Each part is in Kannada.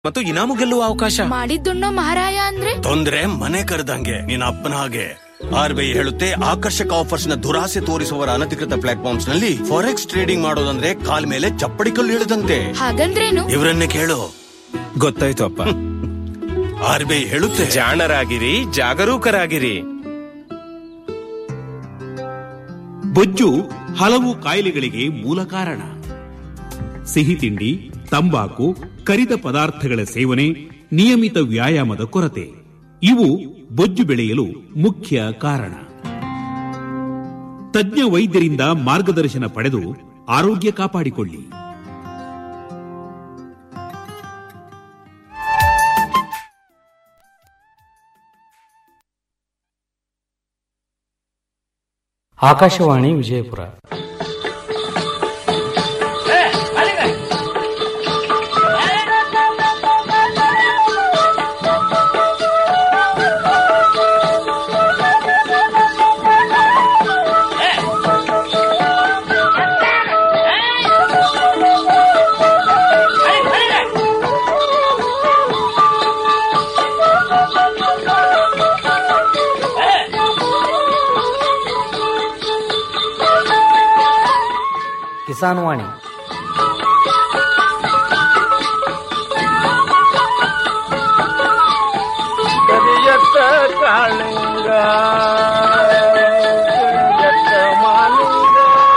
ಮತ್ತು ಇನಾಮು ಗೆಲ್ಲುವ ಅವಕಾಶ ಮಾಡಿದ್ದುಣ್ಣೋ ಮಹಾರಾಯ ಅಂದ್ರೆ ತೊಂದ್ರೆ ಮನೆ ಕರೆದಂಗೆ ನಿನ್ನ ಅಪ್ಪನ ಹಾಗೆ ಆರ್ ಬಿ ಐ ಹೇಳುತ್ತೆ ಆಕರ್ಷಕ ಆಫರ್ಸ್ ನ ದುರಾಸೆ ತೋರಿಸುವವರ ಅನಧಿಕೃತ ಪ್ಲಾಟ್ಫಾರ್ಮ್ಸ್ ನಲ್ಲಿ ಫಾರೆಕ್ಸ್ ಟ್ರೇಡಿಂಗ್ ಮಾಡೋದಂದ್ರೆ ಕಾಲ್ ಮೇಲೆ ಚಪ್ಪಡಿ ಕಲ್ಲು ಇಳಿದಂತೆ ಹಾಗಂದ್ರೇನು ಇವರನ್ನೇ ಕೇಳು ಗೊತ್ತಾಯ್ತು ಅಪ್ಪ ಆರ್ ಬಿ ಐ ಹೇಳುತ್ತೆ ಜಾಣರಾಗಿರಿ ಜಾಗರೂಕರಾಗಿರಿ ಬೊಜ್ಜು ಹಲವು ಕಾಯಿಲೆಗಳಿಗೆ ಮೂಲ ಕಾರಣ ಸಿಹಿ ತಿಂಡಿ ತಂಬಾಕು ಕರಿದ ಪದಾರ್ಥಗಳ ಸೇವನೆ ನಿಯಮಿತ ವ್ಯಾಯಾಮದ ಕೊರತೆ ಇವು ಬೊಜ್ಜು ಬೆಳೆಯಲು ಮುಖ್ಯ ಕಾರಣ ತಜ್ಞ ವೈದ್ಯರಿಂದ ಮಾರ್ಗದರ್ಶನ ಪಡೆದು ಆರೋಗ್ಯ ಕಾಪಾಡಿಕೊಳ್ಳಿ ಆಕಾಶವಾಣಿ ವಿಜಯಪುರ ಕಿಸಾನ್ ವಾಣಿ ಕರಿಯತ್ತ ಕಾಳಿಂಗ ಕರಿಯತ್ತ ಮಾಲಿಂಗ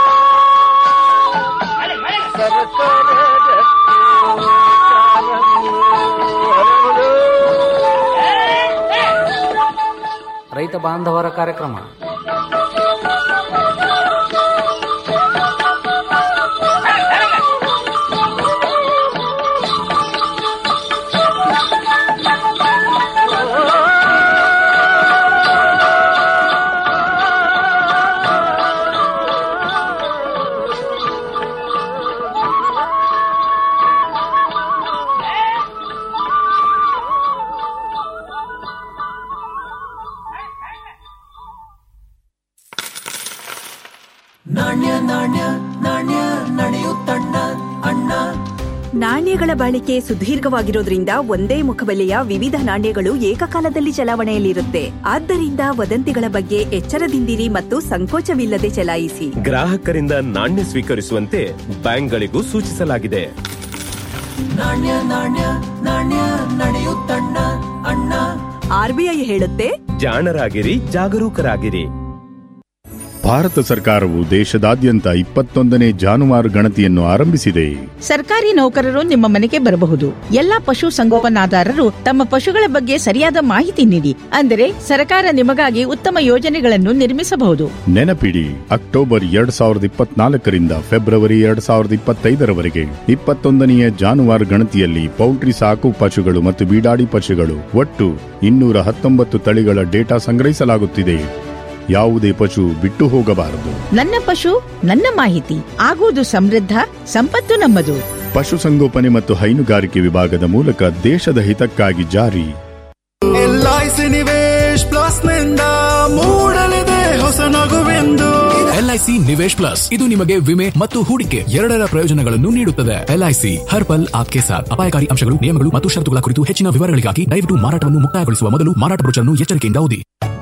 ಸರಸರ ರತ್ನ ಕಾಲಂದು ಹರಳು. ರೈತ ಬಾಂಧವರ ಕಾರ್ಯಕ್ರಮ ನಾಣ್ಯಗಳ ಬಾಳಿಕೆ ಸುದೀರ್ಘವಾಗಿರೋದ್ರಿಂದ ಒಂದೇ ಮುಖಬೆಲೆಯ ವಿವಿಧ ನಾಣ್ಯಗಳು ಏಕಕಾಲದಲ್ಲಿ ಚಲಾವಣೆಯಲ್ಲಿರುತ್ತೆ ಆದ್ದರಿಂದ ವದಂತಿಗಳ ಬಗ್ಗೆ ಎಚ್ಚರದಿಂದಿರಿ ಮತ್ತು ಸಂಕೋಚವಿಲ್ಲದೆ ಚಲಾಯಿಸಿ ಗ್ರಾಹಕರಿಂದ ನಾಣ್ಯ ಸ್ವೀಕರಿಸುವಂತೆ ಬ್ಯಾಂಕ್ಗಳಿಗೂ ಸೂಚಿಸಲಾಗಿದೆ ಆರ್ಬಿಐ ಹೇಳುತ್ತೆ ಜಾಣರಾಗಿರಿ ಜಾಗರೂಕರಾಗಿರಿ ಭಾರತ ಸರ್ಕಾರವು ದೇಶದಾದ್ಯಂತ ಇಪ್ಪತ್ತೊಂದನೇ ಜಾನುವಾರು ಗಣತಿಯನ್ನು ಆರಂಭಿಸಿದೆ ಸರ್ಕಾರಿ ನೌಕರರು ನಿಮ್ಮ ಮನೆಗೆ ಬರಬಹುದು ಎಲ್ಲಾ ಪಶು ಸಂಗೋಪನಾದಾರರು ತಮ್ಮ ಪಶುಗಳ ಬಗ್ಗೆ ಸರಿಯಾದ ಮಾಹಿತಿ ನೀಡಿ ಅಂದರೆ ಸರ್ಕಾರ ನಿಮಗಾಗಿ ಉತ್ತಮ ಯೋಜನೆಗಳನ್ನು ನಿರ್ಮಿಸಬಹುದು ನೆನಪಿಡಿ ಅಕ್ಟೋಬರ್ ಎರಡ್ ಸಾವಿರದ ಇಪ್ಪತ್ನಾಲ್ಕರಿಂದ ಫೆಬ್ರವರಿ ಎರಡ್ ಸಾವಿರದ ಇಪ್ಪತ್ತೈದರವರೆಗೆ ಇಪ್ಪತ್ತೊಂದನೆಯ ಜಾನುವಾರು ಗಣತಿಯಲ್ಲಿ ಪೌಲ್ಟ್ರಿ ಸಾಕು ಪಶುಗಳು ಮತ್ತು ಬೀಡಾಡಿ ಪಶುಗಳು ಒಟ್ಟು ಇನ್ನೂರ ಹತ್ತೊಂಬತ್ತು ತಳಿಗಳ ಡೇಟಾ ಸಂಗ್ರಹಿಸಲಾಗುತ್ತಿದೆ ಯಾವುದೇ ಪಶು ಬಿಟ್ಟು ಹೋಗಬಾರದು ನನ್ನ ಪಶು ನನ್ನ ಮಾಹಿತಿ ಆಗುವುದು ಸಮೃದ್ಧ ಸಂಪತ್ತು ನಮ್ಮದು ಪಶುಸಂಗೋಪನೆ ಮತ್ತು ಹೈನುಗಾರಿಕೆ ವಿಭಾಗದ ಮೂಲಕ ದೇಶದ ಹಿತಕ್ಕಾಗಿ ಜಾರಿ ಎಲ್ಐಸಿ ನಿವೇಶ್ ಪ್ಲಸ್ ನಿಂದ ಮೂಡಲಿದೆ ಹೊಸ ನಗುವೆಂದು ಎಲ್ಐಸಿ ನಿವೇಶ್ ಪ್ಲಸ್ ಇದು ನಿಮಗೆ ವಿಮೆ ಮತ್ತು ಹೂಡಿಕೆ ಎರಡರ ಪ್ರಯೋಜನಗಳನ್ನು ನೀಡುತ್ತದೆ ಎಲ್ಐಸಿ ಹರ್ ಪಲ್ ಆಪ್ಕೆ ಸಾಥ್ ಅಪಾಯಕಾರಿ ಅಂಶಗಳು ನಿಯಮಗಳು ಮತ್ತು ಷರತ್ತುಗಳ ಕುರಿತು ಹೆಚ್ಚಿನ ವಿವರಗಳಿಗಾಗಿ ದಯವಿಟ್ಟು ಮಾರಾಟವನ್ನು ಮುಕ್ತಾಯಗೊಳಿಸುವ ಮೊದಲು ಮಾರಾಟ ಬ್ರೋಚರ್ನ್ನು ಎಚ್ಚರಿಕೆಯಿಂದ ಓದಿ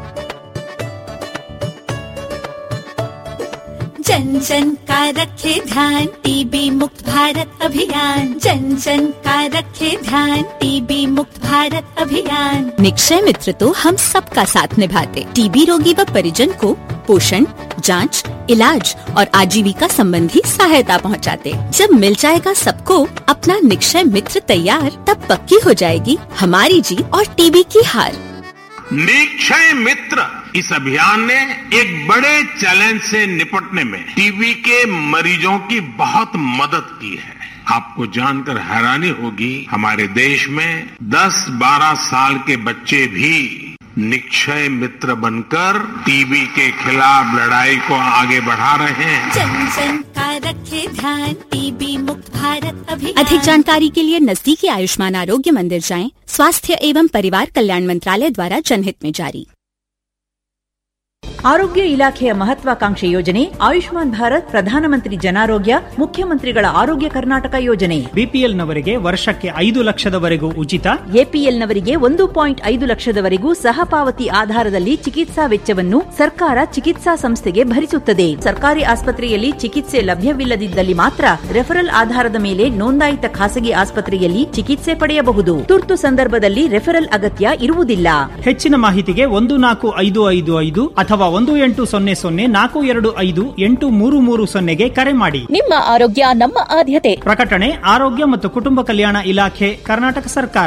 जन जन का रखे ध्यान टीबी मुक्त भारत अभियान जन जन का रखे ध्यान टीबी मुक्त भारत अभियान निक्षय मित्र तो हम सबका साथ निभाते टीबी रोगी व परिजन को पोषण जांच, इलाज और आजीविका संबंधी सहायता पहुंचाते। जब मिल जाएगा सबको अपना निक्षय मित्र तैयार तब पक्की हो जाएगी हमारी जीत और टीबी की हार निक्षय मित्र इस अभियान ने एक बड़े चैलेंज से निपटने में टीबी के मरीजों की बहुत मदद की है आपको जानकर हैरानी होगी हमारे देश में 10-12 साल के बच्चे भी निक्षय मित्र बनकर टीबी के खिलाफ लड़ाई को आगे बढ़ा रहे हैं जन जन का रखे ध्यान टीबी मुक्त भारत अभियान अधिक जानकारी के लिए नजदीकी आयुष्मान आरोग्य मंदिर जाएं स्वास्थ्य एवं परिवार कल्याण मंत्रालय द्वारा जनहित में जारी ಆರೋಗ್ಯ ಇಲಾಖೆಯ ಮಹತ್ವಾಕಾಂಕ್ಷೆ ಯೋಜನೆ ಆಯುಷ್ಮಾನ್ ಭಾರತ್ ಪ್ರಧಾನಮಂತ್ರಿ ಜನಾರೋಗ್ಯ ಮುಖ್ಯಮಂತ್ರಿಗಳ ಆರೋಗ್ಯ ಕರ್ನಾಟಕ ಯೋಜನೆ ಬಿಪಿಎಲ್ನವರಿಗೆ ವರ್ಷಕ್ಕೆ ಐದು ಲಕ್ಷದವರೆಗೂ ಉಚಿತ ಎಪಿಎಲ್ನವರಿಗೆ ಒಂದು ಪಾಯಿಂಟ್ ಐದು ಲಕ್ಷದವರೆಗೂ ಸಹಪಾವತಿ ಆಧಾರದಲ್ಲಿ ಚಿಕಿತ್ಸಾ ವೆಚ್ಚವನ್ನು ಸರ್ಕಾರ ಚಿಕಿತ್ಸಾ ಸಂಸ್ಥೆಗೆ ಭರಿಸುತ್ತದೆ ಸರ್ಕಾರಿ ಆಸ್ಪತ್ರೆಯಲ್ಲಿ ಚಿಕಿತ್ಸೆ ಲಭ್ಯವಿಲ್ಲದಿದ್ದಲ್ಲಿ ಮಾತ್ರ ರೆಫರಲ್ ಆಧಾರದ ಮೇಲೆ ನೋಂದಾಯಿತ ಖಾಸಗಿ ಆಸ್ಪತ್ರೆಯಲ್ಲಿ ಚಿಕಿತ್ಸೆ ಪಡೆಯಬಹುದು ತುರ್ತು ಸಂದರ್ಭದಲ್ಲಿ ರೆಫರಲ್ ಅಗತ್ಯ ಇರುವುದಿಲ್ಲ ಹೆಚ್ಚಿನ ಮಾಹಿತಿಗೆ ಒಂದು ನಾಲ್ಕು ಐದು ಐದು ಐದು ಅಥವಾ ಒಂದು ಎಂಟು ಸೊನ್ನೆ ಸೊನ್ನೆ ನಾಲ್ಕು ಎರಡು ಐದು ಎಂಟು ಮೂರು ಮೂರು ಸೊನ್ನೆಗೆ ಕರೆ ಮಾಡಿ ನಿಮ್ಮ ಆರೋಗ್ಯ ನಮ್ಮ ಆದ್ಯತೆ ಪ್ರಕಟಣೆ ಆರೋಗ್ಯ ಮತ್ತು ಕುಟುಂಬ ಕಲ್ಯಾಣ ಇಲಾಖೆ ಕರ್ನಾಟಕ ಸರ್ಕಾರ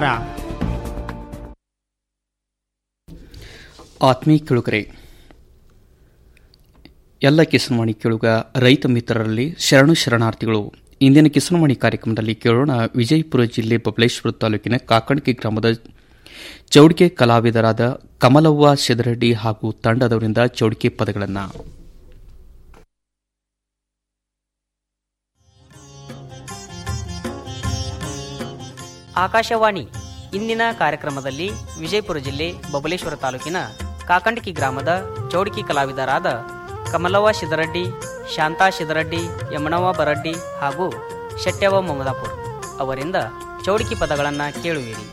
ಆತ್ಮೀಯ ಕೇಳುಗರೆ ಎಲ್ಲ ಕಿಸನವಾಣಿ ಕೇಳುಗ ರೈತ ಮಿತ್ರರಲ್ಲಿ ಶರಣು ಶರಣಾರ್ಥಿಗಳು ಇಂದಿನ ಕಿಸನವಾಣಿ ಕಾರ್ಯಕ್ರಮದಲ್ಲಿ ಕೇಳೋಣ ವಿಜಯಪುರ ಜಿಲ್ಲೆ ಬಬಲೇಶ್ವರ ತಾಲೂಕಿನ ಕಾಕಣಕಿ ಗ್ರಾಮದ ಚೌಡಿಕೆ ಕಲಾವಿದರಾದ ಕಮಲವ್ವ ಸಿದರಡ್ಡಿ ಹಾಗೂ ತಂಡದವರಿಂದ ಚೌಡಿಕೆ ಪದಗಳನ್ನು ಆಕಾಶವಾಣಿ ಇಂದಿನ ಕಾರ್ಯಕ್ರಮದಲ್ಲಿ ವಿಜಯಪುರ ಜಿಲ್ಲೆ ಬಬಲೇಶ್ವರ ತಾಲೂಕಿನ ಕಾಕಂಡಕಿ ಗ್ರಾಮದ ಚೌಡಿಕಿ ಕಲಾವಿದರಾದ ಕಮಲವ್ವ ಶಿದರಡ್ಡಿ ಶಾಂತಾ ಶಿದರಡ್ಡಿ ಯಮನವ್ವ ಬರಡ್ಡಿ ಹಾಗೂ ಶೆಟ್ಯವ್ವ ಮಮದಾಪುರ್ ಅವರಿಂದ ಚೌಡಿಕಿ ಪದಗಳನ್ನು ಕೇಳುವಿರಿ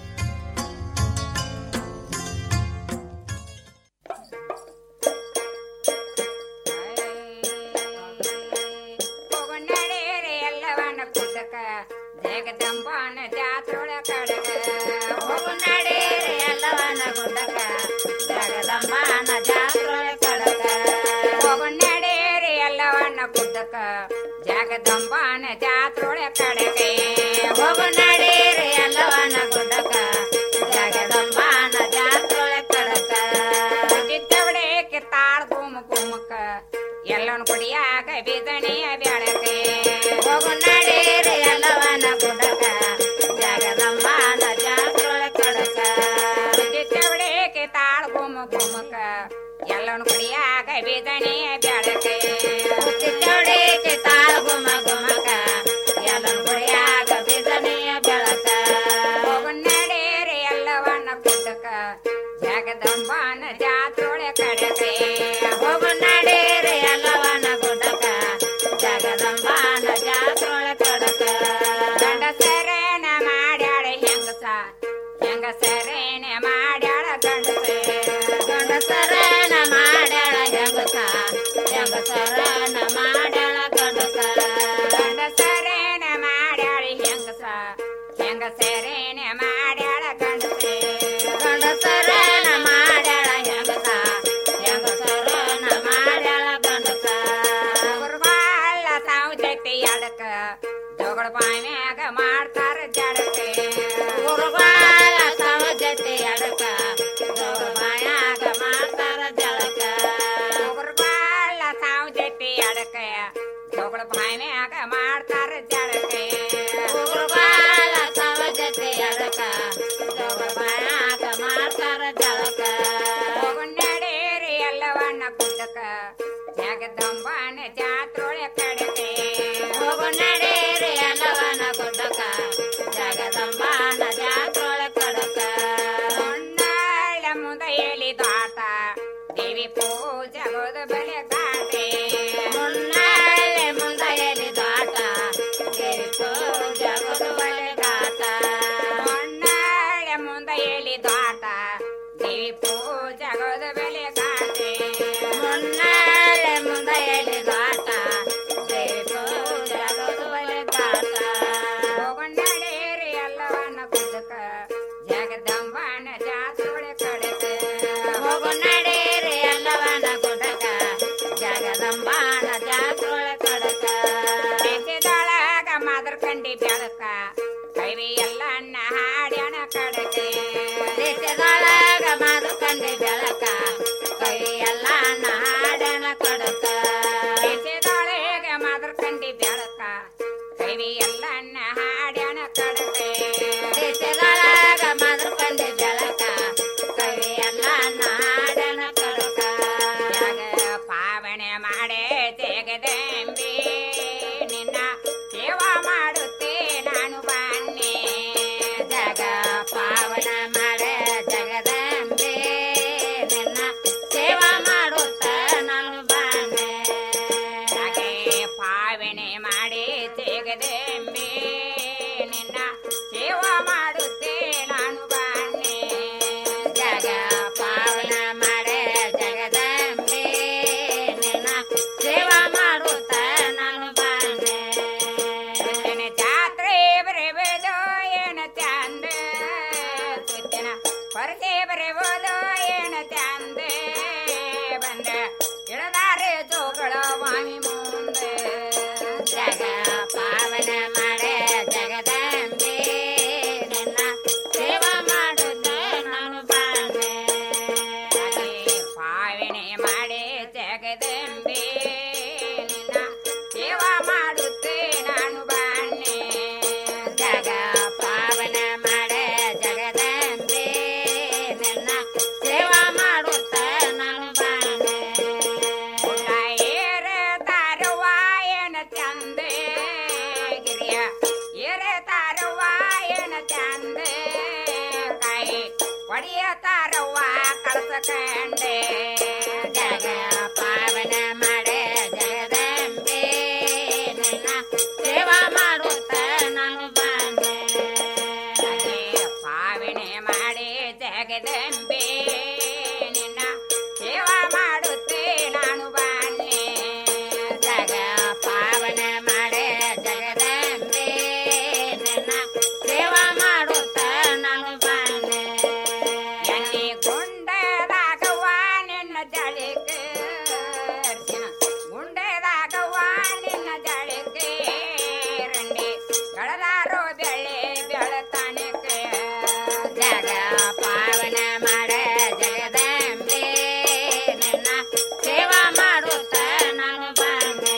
ಜಗದಂಬಾನ ಜಾತ್ರೋಳ ಕಡಗ ಹೋಗು ನಡೇರಿ ಎಲ್ಲವನ ಗುಡ್ಡಕ ಜಗದಂಬಾನ ಜಾತ್ರೋಳ ಕಡಗ ಹೋಗು ನಡೇರಿ ಎಲ್ಲವನ ಗುಡ್ಡಕ ಜಗದಂಬಾನ ಜಾತ್ರೋಳ ಕಡಗ ಹೋಗು ನಡೇರಿ ಎಲ್ಲವನ ಗುಡ್ಡಕ ಜಗದಂಬಾನ ಜಾತ್ರೋಳ ಕಡಗ ಗಿದ್ದವಡೇಕೆ ತಾಳ್ ಗುಮ ಗುಮಕ ಎಲ್ಲವನ ಕುಡಿಯಾಗ ಬಿದಣಿಯ ಬೆಳಕೆ ಹೋಗು ನಡೇರಿ ಎಲ್ಲವನ ಗುಡ್ಡಕ ಜಗದಂಬಾನ ಜಾತ್ರೋಳ ಕಡಕ ಗಿದ್ದವಡೇಕೆ ತಾಳ್ ಗುಮ ಗುಮಕ ಎಲ್ಲವನ ಕುಡಿಯಾಗ ಬಿದಣಿಯ ಬೆಳಕೆ ಗಿದ್ದವಡೇಕೆ ತಾಳ್ ಗುಮ ಗುಮಕ ಎಲ್ಲವನ ಕುಡಿಯಾಗ ಬಿದಣಿಯ ಬೆಳಕ ಹೋಗು ನಡೇರಿ ಎಲ್ಲವನ್ನ ಗುಡ್ಡಕ ಜಗದಂಬಾನ ಜಾತ್ರೋಳ ಕಡಕೆ ಹೋಗು ನಡೇರಿ ಎಲ್ಲವನ ಗುಡ್ಡಕ ಜಗದಂಬಾನ ಜಾತ್ರೋಳ ಕಡಕ ಗಂಡಸರೇನ ಮಾಡ್ಯಾಳ ಹೆಂಗಸ ಹೆಂಗಸರೇನ ಮಾಡ್ಯಾಳ ಗಂಡಸ ಗಂಡಸರೇನ ಮಾಡ್ಯಾಳ ಹೆಂಗಸ ಹೆಂಗಸರನ ಮಾಡ್ಯಾಳ ಗಂಡಸ ಗಂಡಸರೇನ ಮಾಡ್ಯಾಳ ಹೆಂಗಸ ಹೆಂಗಸರೇನ ಮಾಡ್ಯಾಳ ಗಂಡಸ ಗಂಡಸರನ ಮಾಡ್ಯಾಳ ಹೆಂಗಸ ಹೆಂಗಸರನ ಮಾಡ್ಯಾಳ ಗಂಡಸ ಗುರುಬಾಳ ತಾವು ಜೊತೆ ಎಡಕ ಜೋಗಳ ಬಾಯ್ಮ್ಯಾಗ ಮಾಡ್ತಾರ ಜಡಕೆ ಗುರುಬಾಳ ತಾವು ಜೊತೆ ಎಡಕ ಜೋಗಳ ಬಾಯಾಗ ಮಾಡ್ತಾರ ಜಳಕ ಗುರುಬಾಳ ತಾವು ಜೊತೆ ಎಡಕ ಜೋಗಳ ಬಾಯ್ಮ್ಯಾಗ ಮಾಡ್ತಾರ ಜಡಕೆ ಗುರುಬಾಳ ತಾವು ಜೊತೆ ಎಡಕ ಜೋಗಳ ಬಾಯಾಗ ಮಾಡ್ತಾರ ಜಳಕ ಹೋಗು ನಡೇರಿ ಎಲ್ಲವನ್ನ ಗುಡ್ಡಕ ಜಗದಂಬಾನ ಜಾತ್ರೋಳ ಕಡಕೆ ಹೋಗು ನಡೇರಿ ಎಲ್ಲವನ್ನ ಗುಡ್ಡಕ ಜಗದಂಬಾನ ಜಾತ್ರೋಳ ಕಡಕ ಹೊನ್ನಾಳ ಮುದ ಎಳಿದಾಟ ದೇವಿ ಪೂಜೆ ಹೋದ ಬಲೆ ದಾಟೆ ಹೊನ್ನಾಳ ಮುಂದ ಎಳಿದಾಟ ದೇವಿ ಪೂಜೆ ಹೋದ ಬಲೆ ದಾಟ ಹೊನ್ನಾಳ ಹೊರಗೆ ಬರೆಬೋದು ಏನ ಚಂದೆ ಬಂದ ಇಳದಾರೆ ಜೋಗಳ ವಾಮಿ ಮುಂದೆ ಜಗ ಪಾವನ ಮಾಡೆ ಜಗದಂಬೆ ನಿನ್ನ ಸೇವಾ ಮಾಡುತ್ತೆ ನಾನು ಬಾಂಡೆ ಪಾವನೆ ಮಾಡಿ ಜಗದಂಬೆ ನಿನ್ನ ಸೇವಾ ಮಾಡುತ್ತೆ ನಾನು ಬಾಣೆ ಜಗ ಪಾವನ ಮಾಡೆ ಜಗದಂಬೆ ನಿನ್ನ ಸೇವಾ ಮಾಡುತ್ತ ನಾನು ಬಾಣೆ ಏರ ತಾರವಾಯನ ಚಂದೆ ಗಿರಿಯ ಏರ ತಾರವಾಯನ ಚಂದೆ ಕೈ ಒಡೆಯ ತಾರವ್ವ ಕಳಸ ಕಂಡೆ ಜಗ ಪಾವನ ಮಾಡೆ ಜಗದಂಬೆ ನಿನ್ನ ಸೇವಾ ಮಾಡುತ್ತ ನಾನು ಬಂದೆ ಪಾವನೆ ಮಾಡಿ ಜಗದಂಬೆ ನಿನ್ನ ಸೇವಾ ಮಾಡುತ್ತೆ ನಾನು ಬಾಣೆ ಜಗ ಪಾವನ ಮಾಡೆ ಜಗದಂಬೆ ನಿನ್ನ ಸೇವಾ ಮಾಡುತ್ತ ನಾನು ಬಾಣೆ ಎಣ್ಣೆ ಗುಂಡದಾಗವ್ವ ನಿನ್ನ ಜಳಿಕೆ ಗುಂಡದಾಗವ್ವ ನಿನ್ನ ಜಳಿಕೆ ರಂಡಿ ಕಳದಾರೋ ಬೆಳೆ ಬೆಳತಾನಕ್ಕೆ ಜಗ ಪಾವನ ಮಾಡ ಜಗದಂಬೆ ನಿನ್ನ ಸೇವಾ ಮಾಡುತ್ತ ನಾನು ಬಂದೆ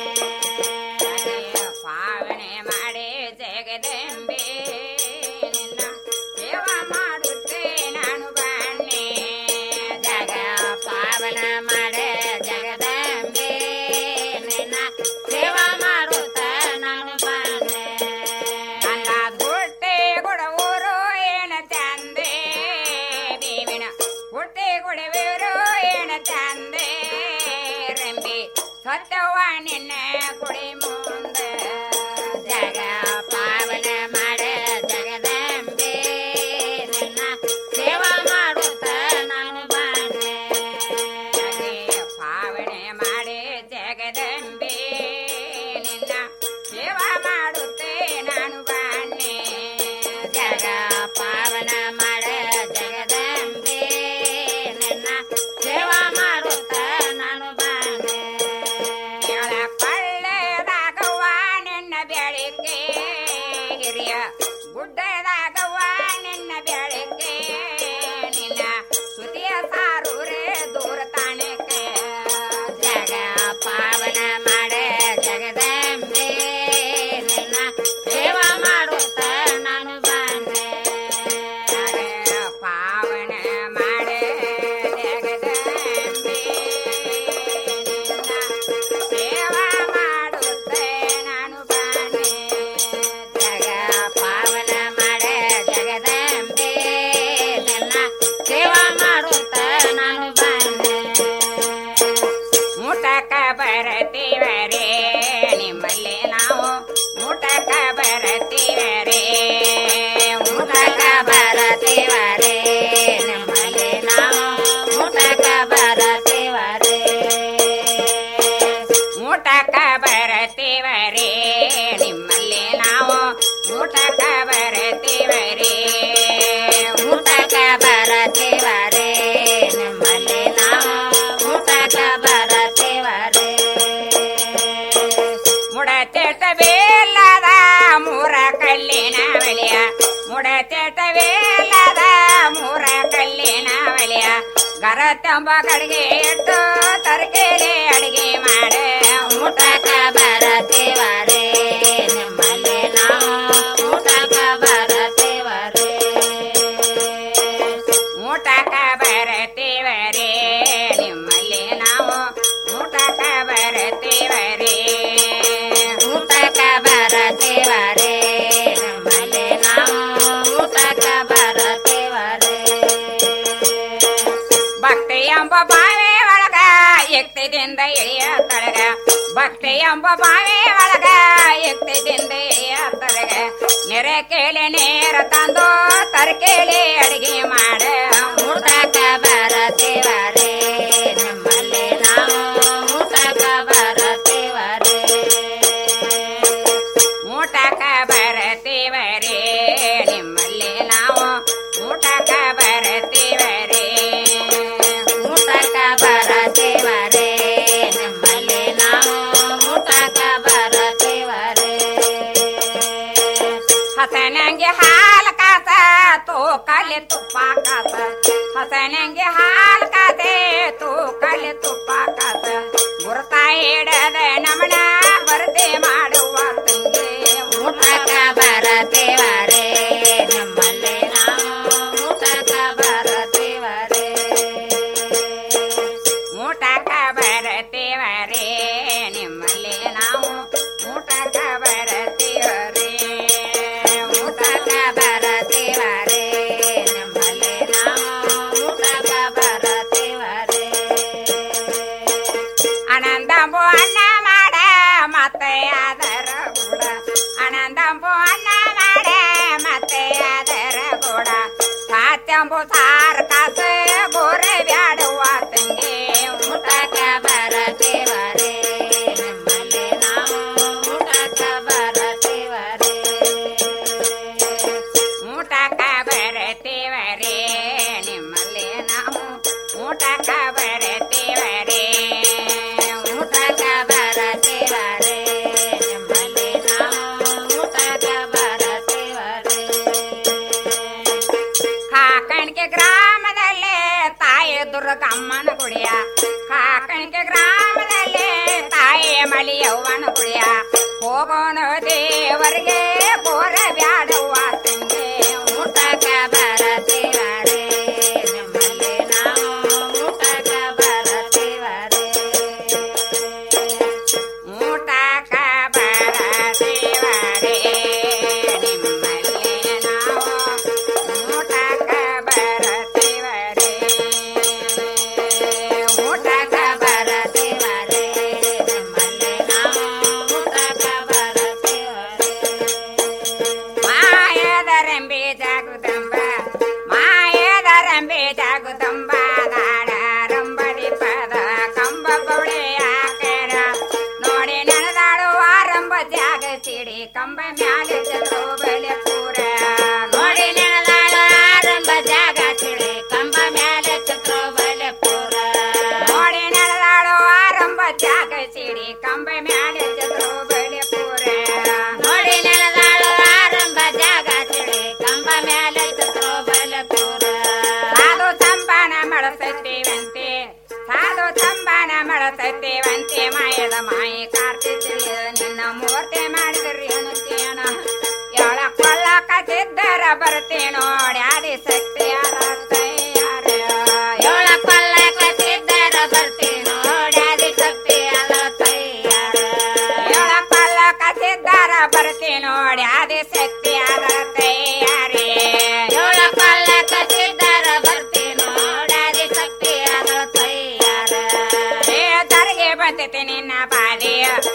ಪಾವನೆ ಮಾಡಿ ಜಗದಂಬೆ ನಿನ್ನ ಸೇವಾ ಮಾಡುತ್ತೆ ನಾನು ಬನ್ನಿ ಜಗ ಪಾವನ ಮಾಡ ಜಗದಂಬೆ ನಿನ್ನ ಸೇವಾ ಮಾಡುತ್ತ ನಾನು ಬಂದೆ ನನ್ನ ಗುಟ್ಟೆ ಕೊಡವರು ಏನ ಚಂದೆ ದೇವಿನ ಗುಟ್ಟೆ ಕೊಡವರು ಏನ ಚಂದೆ ರಂಬಿ ಸತ್ಯವ ನಿನ್ನ ಕುಡಿ ಮುಂದೆ ಜಗ ಪಾವನ ಮಾಡ ಜಗದಂಬೆ ನಿನ್ನ ಸೇವಾ ಮಾಡುತ್ತ ನಾನು ಬಂದೆ ಪಾವನೆ ಮಾಡಿ ಜಗದಂಬೆ ನಿನ್ನ ಸೇವಾ ಮಾಡುತ್ತೆ ನಾನು ಬಾಣೆ ಜಗ ಪಾವನ ಮಾಡ ಜಗದಂಬೆ ನಿನ್ನ ಸೇವಾ ಮಾಡುತ್ತ ನಾನು ಬಾಣೆ ಕೊಳ್ಳದಾಗವ್ವ ನಿನ್ನ ಬೆಳಿಗ್ಗೆ ಹಿರಿಯ ಗುಡ್ಡದಾಗವ್ವ ನಿನ್ನ ಬೆಳಿಗ್ಗೆ ನಿನ್ನ ಸುತಿಯ ಸಾರೂರೇ ದೂರ ತಾಣಕ್ಕೆ ಜಗ ಪಾವನ ಮಾಡ ಜಗದಂಬೆ ನಿನ್ನ ಸೇವಾ ಮಾಡುತ್ತ ನಾನು ಬಂದೆ ಪಾವನ ಮಾಡ ಜಗದಂಬೆ ಸೇವಾ ಮಾಡುತ್ತೆ ನಾನು ಬಾನೆ ಜಗ ಪಾವನ ಮಾಡ ಜಗದಂಬೆ ನನ್ನ ಸೇವಾ ಮಾಡುತ್ತ ನಾನು ಬಾನೆ ಮುಟಕ ಬರತೀವರೇ ನಿಮ್ಮಲ್ಲಿ ನಾವು ಮುಟಕ ಬರತೀವರೇ ಮುಟಕ ಬರತೀವರೇ ನಿಮ್ಮಲ್ಲಿ ನಾವು ಮುಟಕ ಬರತೀವರೇ ಊಟಕ ಬರತೀವರೇ ನಿಮ್ಮಲ್ಲಿ ನಾವು ಊಟಕ ಬರತೀವರೇ ಊಟಕ ಬರತೀವರೇ ನಿಮ್ಮಲ್ಲಿ ನಾವು ಊಟಕ ಬರತೀವರೇ ಮುಡಚೇಟ ಬೇಲದ ಮೂರ ಕಲ್ಲಿನ ಬಳಿಯ ಮುಡಚೇಟ ಬೇಲದ ಮೂರ ಕಲ್ಲಿನ ಬಳಿಯ ಗರತಂಬ ಕಡೆಗೆ ಇಟ್ಟು ತರಕೇಲಿ ಅಡಿಗೆ ಮಾಡೆ ಊಟಕ ಬರತೀವರೇ ನಿಮ್ಮಲ್ಲಿ ನಾವು ಊಟಕ ಬರತೀವರೇ ಊಟಕ ಬರತೀವರೇ ನಿಮ್ಮಲ್ಲಿ ನಾವು ಊಟಕ ಬರತೀವರೇ ಊಟಕ ಬರತೀವರೇ ನಿಮ್ಮಲ್ಲಿ ನಾವು ಊಟಕ ಬರತೀವರೇ ಭಕ್ತಿ ಎಂಬ ಬಾವೆ ಒಳಗ ಯುಕ್ತಿದಿಂದ ಇಳಿಯ ತಳಗ ಭಕ್ತಿ ಎಂಬ ಬಾವೆ ಒಳಗ ಯುಕ್ತಿದಿಂದ ಇಳಿಯ ತಳಗ ನೆರೆ ಕೇಳಿ ನೇರ ತಂದು ತರಕೇಳಿ ಅಡಿಗೆ ಮಾಡ ಊಟಕ ಬರತೀವರೇ ನಮ್ಮಲ್ಲಿ ನಾವು ಊಟಕ ಬರತೀವರೇ ಊಟಕ ಬರತೀವರೇ ನಿಮ್ಮಲ್ಲಿ ನಾವು ಊಟಕ ಬರತೀವ ಕಲೆ ತುಪ್ಪ ಕಾಸ ಹಸನಂಗೆ ಹಾಲ್ ಕಾಸೆ ತೂ ಕಲೆ ತುಪ್ಪ ಕಾಸ ಗುರುತ ಹಿಡದ ನಮನ ಬರತೆ ಮಾಡುವ ತಂಗೆ ಊಟಕ ಬರತೇವರೇ ನಮ್ಮಲ್ಲಿ ನಾವು ಊಟಕ ಬರತೇವರೇ ಊಟಕ ಬರತೇವರೇ ನಿಮ್ಮಲ್ಲಿ ನಾವು ಊಟಕ ಬರತೇವರೇ ಊಟಕ ಬರತೇವರೇ ನಿಮ್ಮಲ್ಲಿ ನಾವು ಊಟಕ ಬರತೇವರೇ ಆನಂದಂಬು ಅನ್ನ ಮಾಡ ಮತ್ತೆ ಅದರ ಗೂಡ ಆನಂದಂಬು ಅನ್ನ ಮಾಡ ಮತ್ತೆ ಅದರ ಗೂಡ ಸಾತ್ಯಂಬು ಸಾರ್ ಕಾಸ ಗೋರೆ ಬ್ಯಾಡುವ ತಂಗಿ ಊಟಕ ಬರತೇವರೇ ನಮ್ಮಲ್ಲಿ ನಾವು ಊಟಕ ಬರತೇವರೇ ಊಟಕ ಬರತೇವರೇ ನಿಮ್ಮಲ್ಲಿ ನಾವು ಊಟಕ ಬರತೇವರೇ ಊಟಕ ಬರತೇವರೇ ನಿಮ್ಮಲ್ಲಿ ನಾವು ಊಟಕ ಬರತೇವರೇ ಕಾಕಣಿಕೆ ಗ್ರಾಮದಲ್ಲೇ ತಾಯಿ ದುರ್ಗಮ್ಮನ ಗುಡಿಯ ಕಾಕಣಿಕೆ ಗ್ರಾಮದಲ್ಲೇ ತಾಯಿ ಮಳಿಯವ್ವನ ಗುಡಿಯ ಹೋಗೋಣ ದೇವರಿಗೆ ಬೋರ ಬ್ಯಾಡುವ ತಂಗೆ ಊಟಕ ಬರತೇವರೇ ನಿಮ್ಮಲ್ಲಿ ನಾವು ಊಟಕ ಬರತೇವರೇ ಊಟಕ ಬರತೇವರೇ ನಿಮ್ಮಲ್ಲಿ ನಾವು ಊಟಕ ಬರತೇವರೇ ಊಟಕ ಬರತೇವರೇ ನಿಮ್ಮಲ್ಲಿ ನಾವು ಊಟಕ ಬರತೇವರೇ ಮಾಯದರಂಬೆ ಜಾಗುದಂಬ ಮಾಯದರಂಬೆ ಜಾಗುದಂಬ ದಾಡಾರಂಬಡಿ ಪದ ಕಂಬ ಬೌಳೆ ಆಕರ ನೋಡಿ ನಡೆದಾಡು ಆರಂಭ ಜಾಗ ಸಿಡಿ ಕಂಬ ಮ್ಯಾಲೆ ಚಂದ್ರು ಬಲೆ ಪೂರ ನೋಡಿ ನಡೆದಾಡು ಆರಂಭ ಜಾಗ ಸಿಡಿ ಕಂಬ ಮ್ಯಾಲೆ ಚಂದ್ರು ಬಲೆ ಪೂರ ನೋಡಿ ನಡೆದಾಡು ಆರಂಭ ಜಾಗ ಸಿಡಿ ಕಂಬ ಮ್ಯಾಲೆ ಚಂದ್ರು ಬಲೆ ಪೂರ ನೋಡಿ ನಡೆದಾಡು ಆರಂಭ ಜಾಗ ಸಿಡಿ ಕಂಬ ಮ್ಯಾಲೆ ಚಂದ್ರು ಬಲೆ ಪೂರ ಸಾಧು ಸಂಬಾನ ಮಳಸತ್ತೇವಂತೆ ಸಾಧು ಸಂಬಾನ ಮಳಸತ್ತೇವಂತೆ ಮಾಯದ ಮಾಯಿ ಕಾರ್ತಿಕ ನಿನ್ನ ಮೂರ್ತಿ ಮಾಡಿದ್ರಿ ಅನುತ್ತೇನ ಎಳ ಕೊಳ್ಳಕ ಸಿದ್ದರ ಬರ್ತೇನೋ ಡ್ಯಾದಿ ಶಕ್ತಿ ತಯಾರ ಎಳ ಕೊಳ್ಳಕ ಸಿದ್ದರ ಬರ್ತೇನೋ ಡ್ಯಾದಿ ಶಕ್ತಿ ತಯಾರ ಎಳ ಕೊಳ್ಳಕ ಸಿದ್ದರ ಬರ್ತೇನೋ ಡ್ಯಾದಿ ಶಕ್ತಿ ತಯಾರಿ ಎಳ ಕೊಳ್ಳಕ ಸಿದ್ದರ ಬರ್ತೇನೋ ಡ್ಯಾದಿ ಶಕ್ತಿ ತಯಾರ ದರ್ಗೆ ಬಂದೈತಿ ನಿನ್ನ ಬಾದಿ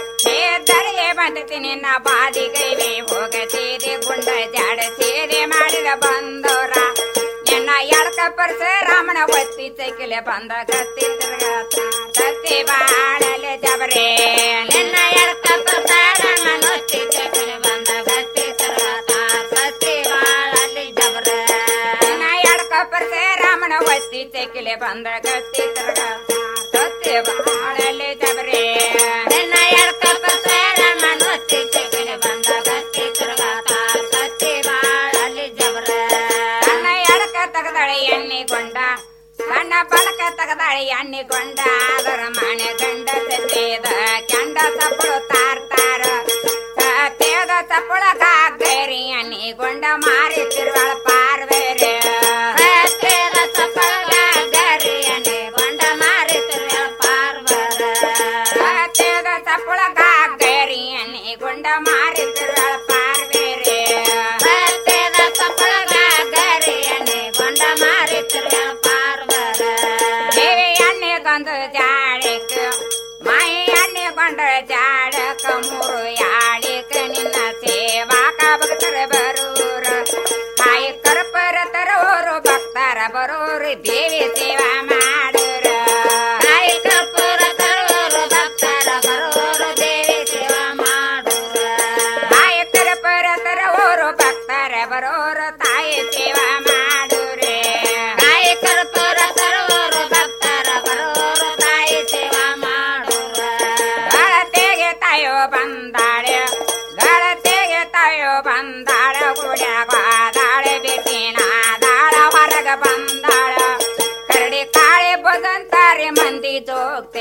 ದರ್ಗೆ ಬಂದೈತಿ ನಿನ್ನ ಬಾದಿ ಗೈವೆ ಹೋಗತೀರಿ ಗುಂಡ ಜಾಡ ಸೇರಿ ಮಾಡಿದ ಬಂದೋರ ನಿನ್ನ ಎಡಕ ಪರ್ಸ ರಾಮನ ಒತ್ತಿ ಚೈಕಿಲೆ ಬಂದ ಗತ್ತಿ ತಿರ್ಗಾತ ಗತ್ತಿ ಬಾಳಲೆ ಜಬರೇ ನಿನ್ನ ಎಡಕ ಪರ್ಸ ರಾಮನ ಒತ್ತಿ ಚೈಕಿಲೆ ಬಂದ ಗತ್ತಿ ತಿರ್ಗಾತ ಗತ್ತಿ ಬಾಳಲೆ ಜಬರೇ ನಿನ್ನ ಎಡಕ ಪರ್ಸ ರಾಮನ ಒತ್ತಿ ಚೈಕಿಲೆ ಬಂದ ಗತ್ತಿ ತಿರ್ಗಾತ ಗತ್ತಿ ಬಾಳಲೆ ಜಬರೇ ನಿನ್ನ ಎಡಕ ಪರ್ಸ ರಾಮನ ಒತ್ತಿ ಚೈಕಿಲೆ ಬಂದ ಗತ್ತಿ ತಿರ್ಗಾತ ಗತ್ತಿ ಬಾಳಲೆ ಜಬರೇ ನನ್ನ ಎಡಕ ತಗದಳೆ ಎಣ್ಣಿಗೊಂಡ ಕಣ್ಣ ಬಲಕ ತಗದಾಳಿ ಎಣ್ಣಿಗೊಂಡ ಅದರ ಮನೆ ಗಂಡ ಸತ್ತೇದ ಕೆಂಡ ಸಪ್ಪಳು ತಾರ್ತಾರ ಸತ್ತೇದ ಸಪ್ಪಳ ಕಾಗೇರಿ ಎಣ್ಣಿಗೊಂಡ ಮಾರಿ ತಿರುವಳ ಪಾರ್ವೇರೆ ಸತ್ತೇದ ಸಪ್ಪಳ ಕಾಗೇರಿ ಎಣ್ಣಿಗೊಂಡ ಮಾರಿ ತಿರುವಳ ಪಾರ್ವರ ಸತ್ತೇದ ಸಪ್ಪಳ ಕಾಗೇರಿ ಎಣ್ಣಿಗೊಂಡ ಮಾರಿ ತಿರುವಳ ಪಾರ್ವೇರೆ ಸತ್ತೇದ ಸಪ್ಪಳ ಕಾಗೇರಿ ಎಣ್ಣಿಗೊಂಡ ಮಾರಿ ತಿರುವಳ ಪಾರ್ವರ ದೇವಿ ಎಣ್ಣೆ ಗೊಂದು ಜಾಡಕ ಮಾಯಿ ಎಣ್ಣೆ ಗೊಂಡ ಜಾಡಕ ಮೂರು ಯಾಳಿಕ ನಿನ್ನ ಸೇವಾಕ ಭಕ್ತರ ಬರೂರ ಕಾಯಿ ಕರ್ಪರ ತರೋರು ಭಕ್ತರ ಬರೋರು ದೇವಿ ಸೇವಾ ಮಾಡೋರ ಕಾಯಿ ಕರ್ಪೂರ ತರೋರು ಭಕ್ತರ ಬರೋರು ದೇವಿ ಸೇವಾ ಮಾಡೋರ ಕಾಯಿ ಕರ್ಪೂರ ತರೋರು ಭಕ್ತರ ಬರೋರು ತಾಯಿ ಸೇವಾ ಮಾಡೋರೆ ಕಾಯಿ ಕರ್ಪೂರ ತರೋರು ಭಕ್ತರ ಬರೋರು ತಾಯಿ ಸೇವಾ ಮಾಡೋರ ಗಳತೆಗೆ ತಾಯೋ ಬಂದಾಳೆ ಗಳತೆಗೆ ತಾಯೋ ಬಂದಾಳ ಗುಡ್ಯಾಗ ದಾಳೆ ಬಿಟ್ಟಿನ ದಾಳ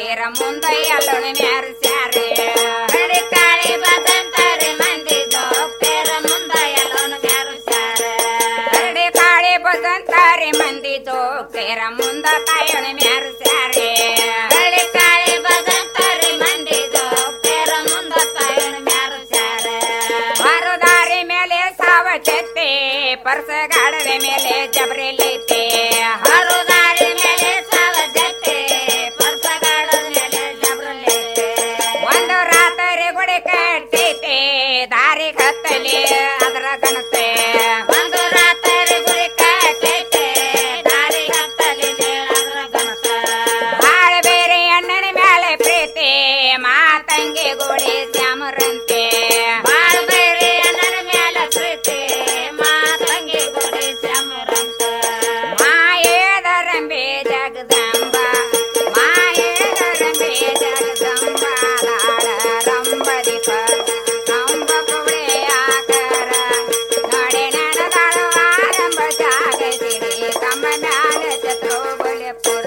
ತೀರ ಮುಂದ ಎಲ್ಲೋಣ ಮ್ಯಾರಿಸ್ಯಾರೆ ಹಳ್ಳಿ ಕಾಳಿ ಬದಂತಾರೆ ಮಂದಿ ಜೋಗ್ತೀರ ಮುಂದ ಎಲ್ಲೋಣ ಮ್ಯಾರಿಸ್ಯಾರೆ ಹಳ್ಳಿ ಕಾಳಿ ಬದಂತಾರೆ ಮಂದಿ ಜೋಗ್ತೀರ ಮುಂದ ತಾಯೋಣ ಮ್ಯಾರಿಸ್ಯಾರೆ ಹಳ್ಳಿ ಕಾಳಿ ಬದಂತಾರೆ ಮಂದಿ ಜೋಗ್ತೀರ ಮುಂದ ತಾಯೋಣ ಮ್ಯಾರಿಸ್ಯಾರೆ ಹರುದಾರಿ ಮೇಲೆ ಸಾವ ಚೆತ್ತೆ ಪರ್ಸ ಗಾಡದ ಮೇಲೆ ಜಬರಿಲೈತೆ ಹರುದಾರಿ ಮೇಲೆ ಸಾವ ಜತ್ತೆ ಪರ್ಸ ಗಾಡದ ಮೇಲೆ ಜಬರಿಲೈತೆ ಒಂದು ರಾತ್ರಿ ಗುಡಿ ಕಟ್ಟೈತೆ ದಾರಿ ಕತ್ತಲಿ ಅದರ ಗಣತೆ ಒಂದು ರಾತ್ರಿ ಗುಡಿ ಕಟ್ಟೈತೆ ದಾರಿ ಕತ್ತಲಿ ಅದರ ಗಣತೆ ಬಾಳ ಬೇರೆ ಅಣ್ಣನ ಮೇಲೆ ಪ್ರೀತಿ ಮಾತಂಗಿ ಗುಡಿ ಶ್ಯಾಮರಂತೆ ಬಾಳ ಬೇರೆ ಅಣ್ಣನ ಮೇಲೆ ಪ್ರೀತಿ ಮಾತಂಗಿ ಗುಡಿ ಶ್ಯಾಮರಂತೆ ಮಾಯೇದರಂಬೆ ಜಗದಂಬ ಮಾಯೇದರಂಬೆ ಜಗದಂಬ ಲಾಡ ರಂಬದಿ ಪದ ಕಂಬ ಕುವಳೆ ಆಕರ ನೋಡಿ ನಡೆದಾಳು ಆರಂಭ ಜಾಗಸಿರಿ ಕಂಬ ಮ್ಯಾಲ ಚತ್ರೋಬಲಿಪುರ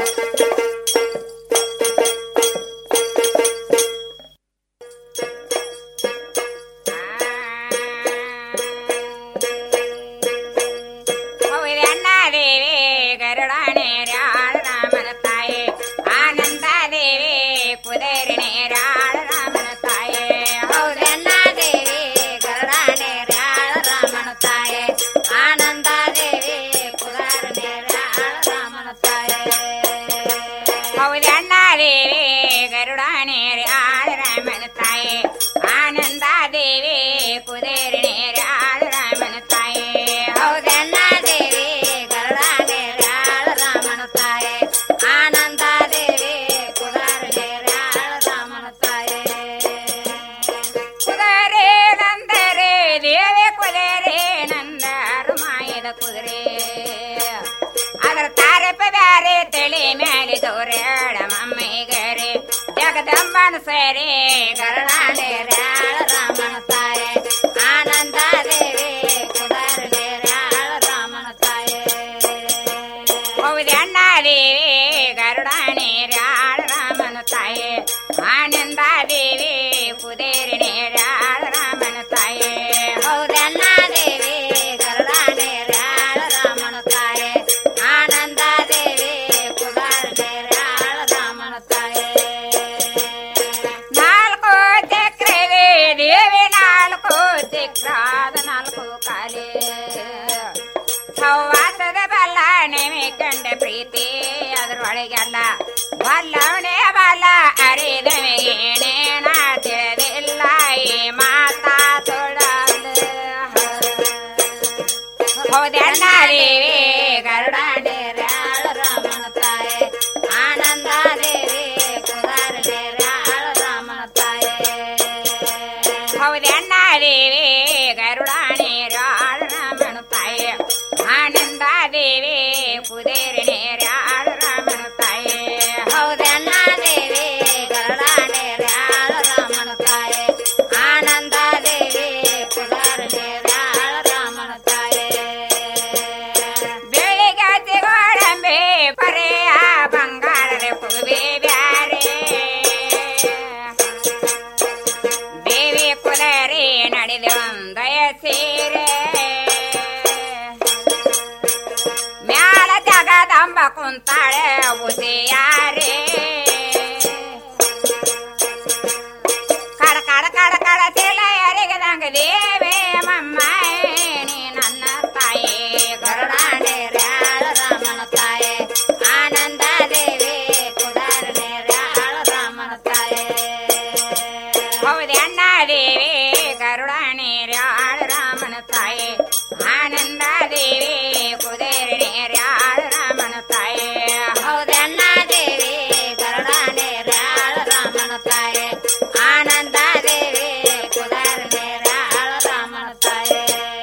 ದೇವಿ ಗರುಡಾಣೆ ರಾಳ ರಾಮನ ತಾಯಿ ಆನಂದ ದೇವಿ ಕುದೇರಿಣೆ ರಾಳ ರಾಮನ ತಾಯಿ ಹೌದನ್ನ ದೇವಿ ಗರುಡಾಣೆ ರಾಳ ರಾಮನ ತಾಯಿ ಆನಂದ ದೇವಿ ಕುದಾರನೆ ರಾಳ ರಾಮನ ತಾಯಿ ಹೌದಣ್ಣ ದೇವಿ ಗರುಡಾಣೆ ರಾಳ ರಾಮನ ತಾಯಿ ಆನಂದ ದೇವಿ ಕುದೇರಿಣೆ ರಾಳ ರಾಮನ ತಾಯಿ ಹೌದಣ್ಣ ದೇವಿ ಗರುಡಾಣೆ ರಾಳ ರಾಮನ ತಾಯಿ ಆನಂದ ದೇವಿ ಕುದಾರನೆ ರಾಳ ರಾಮನ ತಾಯಿ ಕುದರೆ ನಂದರೆ ದೇವಿ ಕುದರೆ ನಂದರು ಮಾಯದ ಕುದುರೆ ಅದರ ತಾರಪ ಬ್ಯಾರೆ ತಳಿ ಮೇಲೆ ದೋರಾಡ ಮಮ್ಮಿಗರೆ ಜಗದಂಬನ ಸರಿ ಗರಳಾಳೆ ರಾಳ ರಾಮನ ತಾಯಿ ಆನಂದ ದೇವಿ ಕುದಾರಲೆ ರಾಳ ರಾಮನ ತಾಯಿ ಹೌದಣ್ಣ ದೇವಿ ಗರುಡಾಣೆ ರಾಳ ರಾಮನ ತಾಯಿ ಆನಂದ ದೇವಿ ಕುದೇರಿಣೆ ರಾಳ ರಾಮನ ತಾಯಿ ಹೌದಣ್ಣ ದೇವಿ ಗರುಡಾಣೆ ರಾಳ ರಾಮನ ತಾಯಿ ಆನಂದ ದೇವಿ ಕುದಾರನೆ ರಾಳ ರಾಮನ ತಾಯಿ ನಾಲ್ಕು ಚಕ್ರವೇ ದೇವಿ ನಾಲ್ಕು ಚಕ್ರಾದ ನಾಲ್ಕು ಕಾಲೇ ಸೌವಾಸದ ಬಲ್ಲ ನೆಮಿ ಕಂಡ ಪ್ರೀತಿ ಅದ್ರೊಳಗೆಲ್ಲ ಬಲ್ಲವನೇ ಬಲ್ಲ ಅರಿದವೆ ಏನೇನ ತಿಳಿದಿಲ್ಲ ಈ ಮಾತಾ ತೊಡಲು ಹೌದಣ್ಣ ದೇವಿ ಗರುಡಾಡೆ ರಾಳ ರಾಮನ ತಾಯಿ ಆನಂದ ದೇವಿ ಕುದಾರನೆ ರಾಳ ರಾಮನ ತಾಯಿ ಹೌದಣ್ಣ ದೇವಿ ಗರುಡಾಣೆ ರಾಳ ರಾಮನ ತಾಯಿ ಆನಂದ ದೇವಿ ಕುದೇರಿಣೆ ರಾಳ ರಾಮನ ತಾಯಿ ಹೌದಣ್ಣ ದೇವಿ ಗರುಡಾಣೆ ರಾಳ ರಾಮನ ತಾಯಿ ಆನಂದ ದೇವಿ ಕುದಾರನೆ ರಾಳ ರಾಮನ ತಾಯಿ ಬೆಳಿಗ್ಗೆ ಗೋಡಂಬೆ ಪರೆಯ ಬಂಗಾರದ ಕುಗುಬೆ ಬ್ಯಾರೆ ಬೇವಿ ಕುಲರಿ ನಡೆದು ಒಂದಯ ಸೀರೆ ಮ್ಯಾಲ ಜಗದಂಬ ಕುಂತಾಳೆ ಉಸಿಯಾರೆ ಕಡ ಕಡ ಕಡ ಕಡ ತಿಲ ಎರಿಗದಂಗ ದೇವೆ ಮಮ್ಮ ನೀ ನನ್ನ ತಾಯಿ ಗರುಡಾಣೆ ರಾಳ ರಾಮನ ತಾಯಿ ಆನಂದ ದೇವಿ ಕುದಾರನೆ ರಾಳ ರಾಮನ ತಾಯಿ ಹೌದು ಅಣ್ಣ ದೇವಿ ಗರುಡಾಣೆ ರಾಳ ರಾಮನ ತಾಯಿ ಆನಂದ ದೇವಿ ಕುದೇರಣೆ ರಾಳ ರಾಮನ ತಾಯಿ ಹೌದು ಅಣ್ಣ ದೇವಿ ಗರುಡಾಣೆ ರಾಳ ರಾಮನ ತಾಯಿ ಆನಂದ ದೇವಿ ಕುದಾರನೆ ರಾಳ ರಾಮನ ತಾಯಿ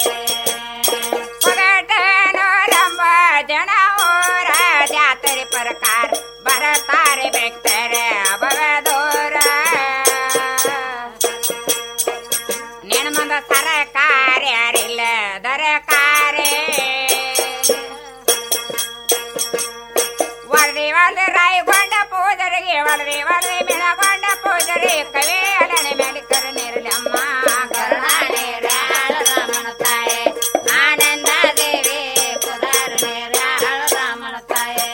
ಪಗಟನೋರಂಬ ಜನ ಓರ ಜಾತ್ರೆ ಪ್ರಕಾರ ಬರತಾರೆ ಬೆಕ್ತಾರೆ ಅಬಗದೋರ ನಿನ್ನ ಮುಂದ ಸರಕಾರ ಯಾರಿಲ್ಲ ದರಕಾರೆ ವರದಿ ವರದಿ ರಾಯಗೊಂಡ ಪೂಜರಿಗೆ ವಲರಿ ವಲರಿ ಮಿಳಗೊಂಡ ಪೂಜರಿ ಕವಿ ಅಡನೆ ಮೆಡಿಕರ ನಿರ್ಲಮ್ಮ ಕರುಣಾನೆ ರಾಮನ ತಾಯೇ ಆನಂದ ದೇವಿ ಕುದಾರ ರಾಮನ ತಾಯೇ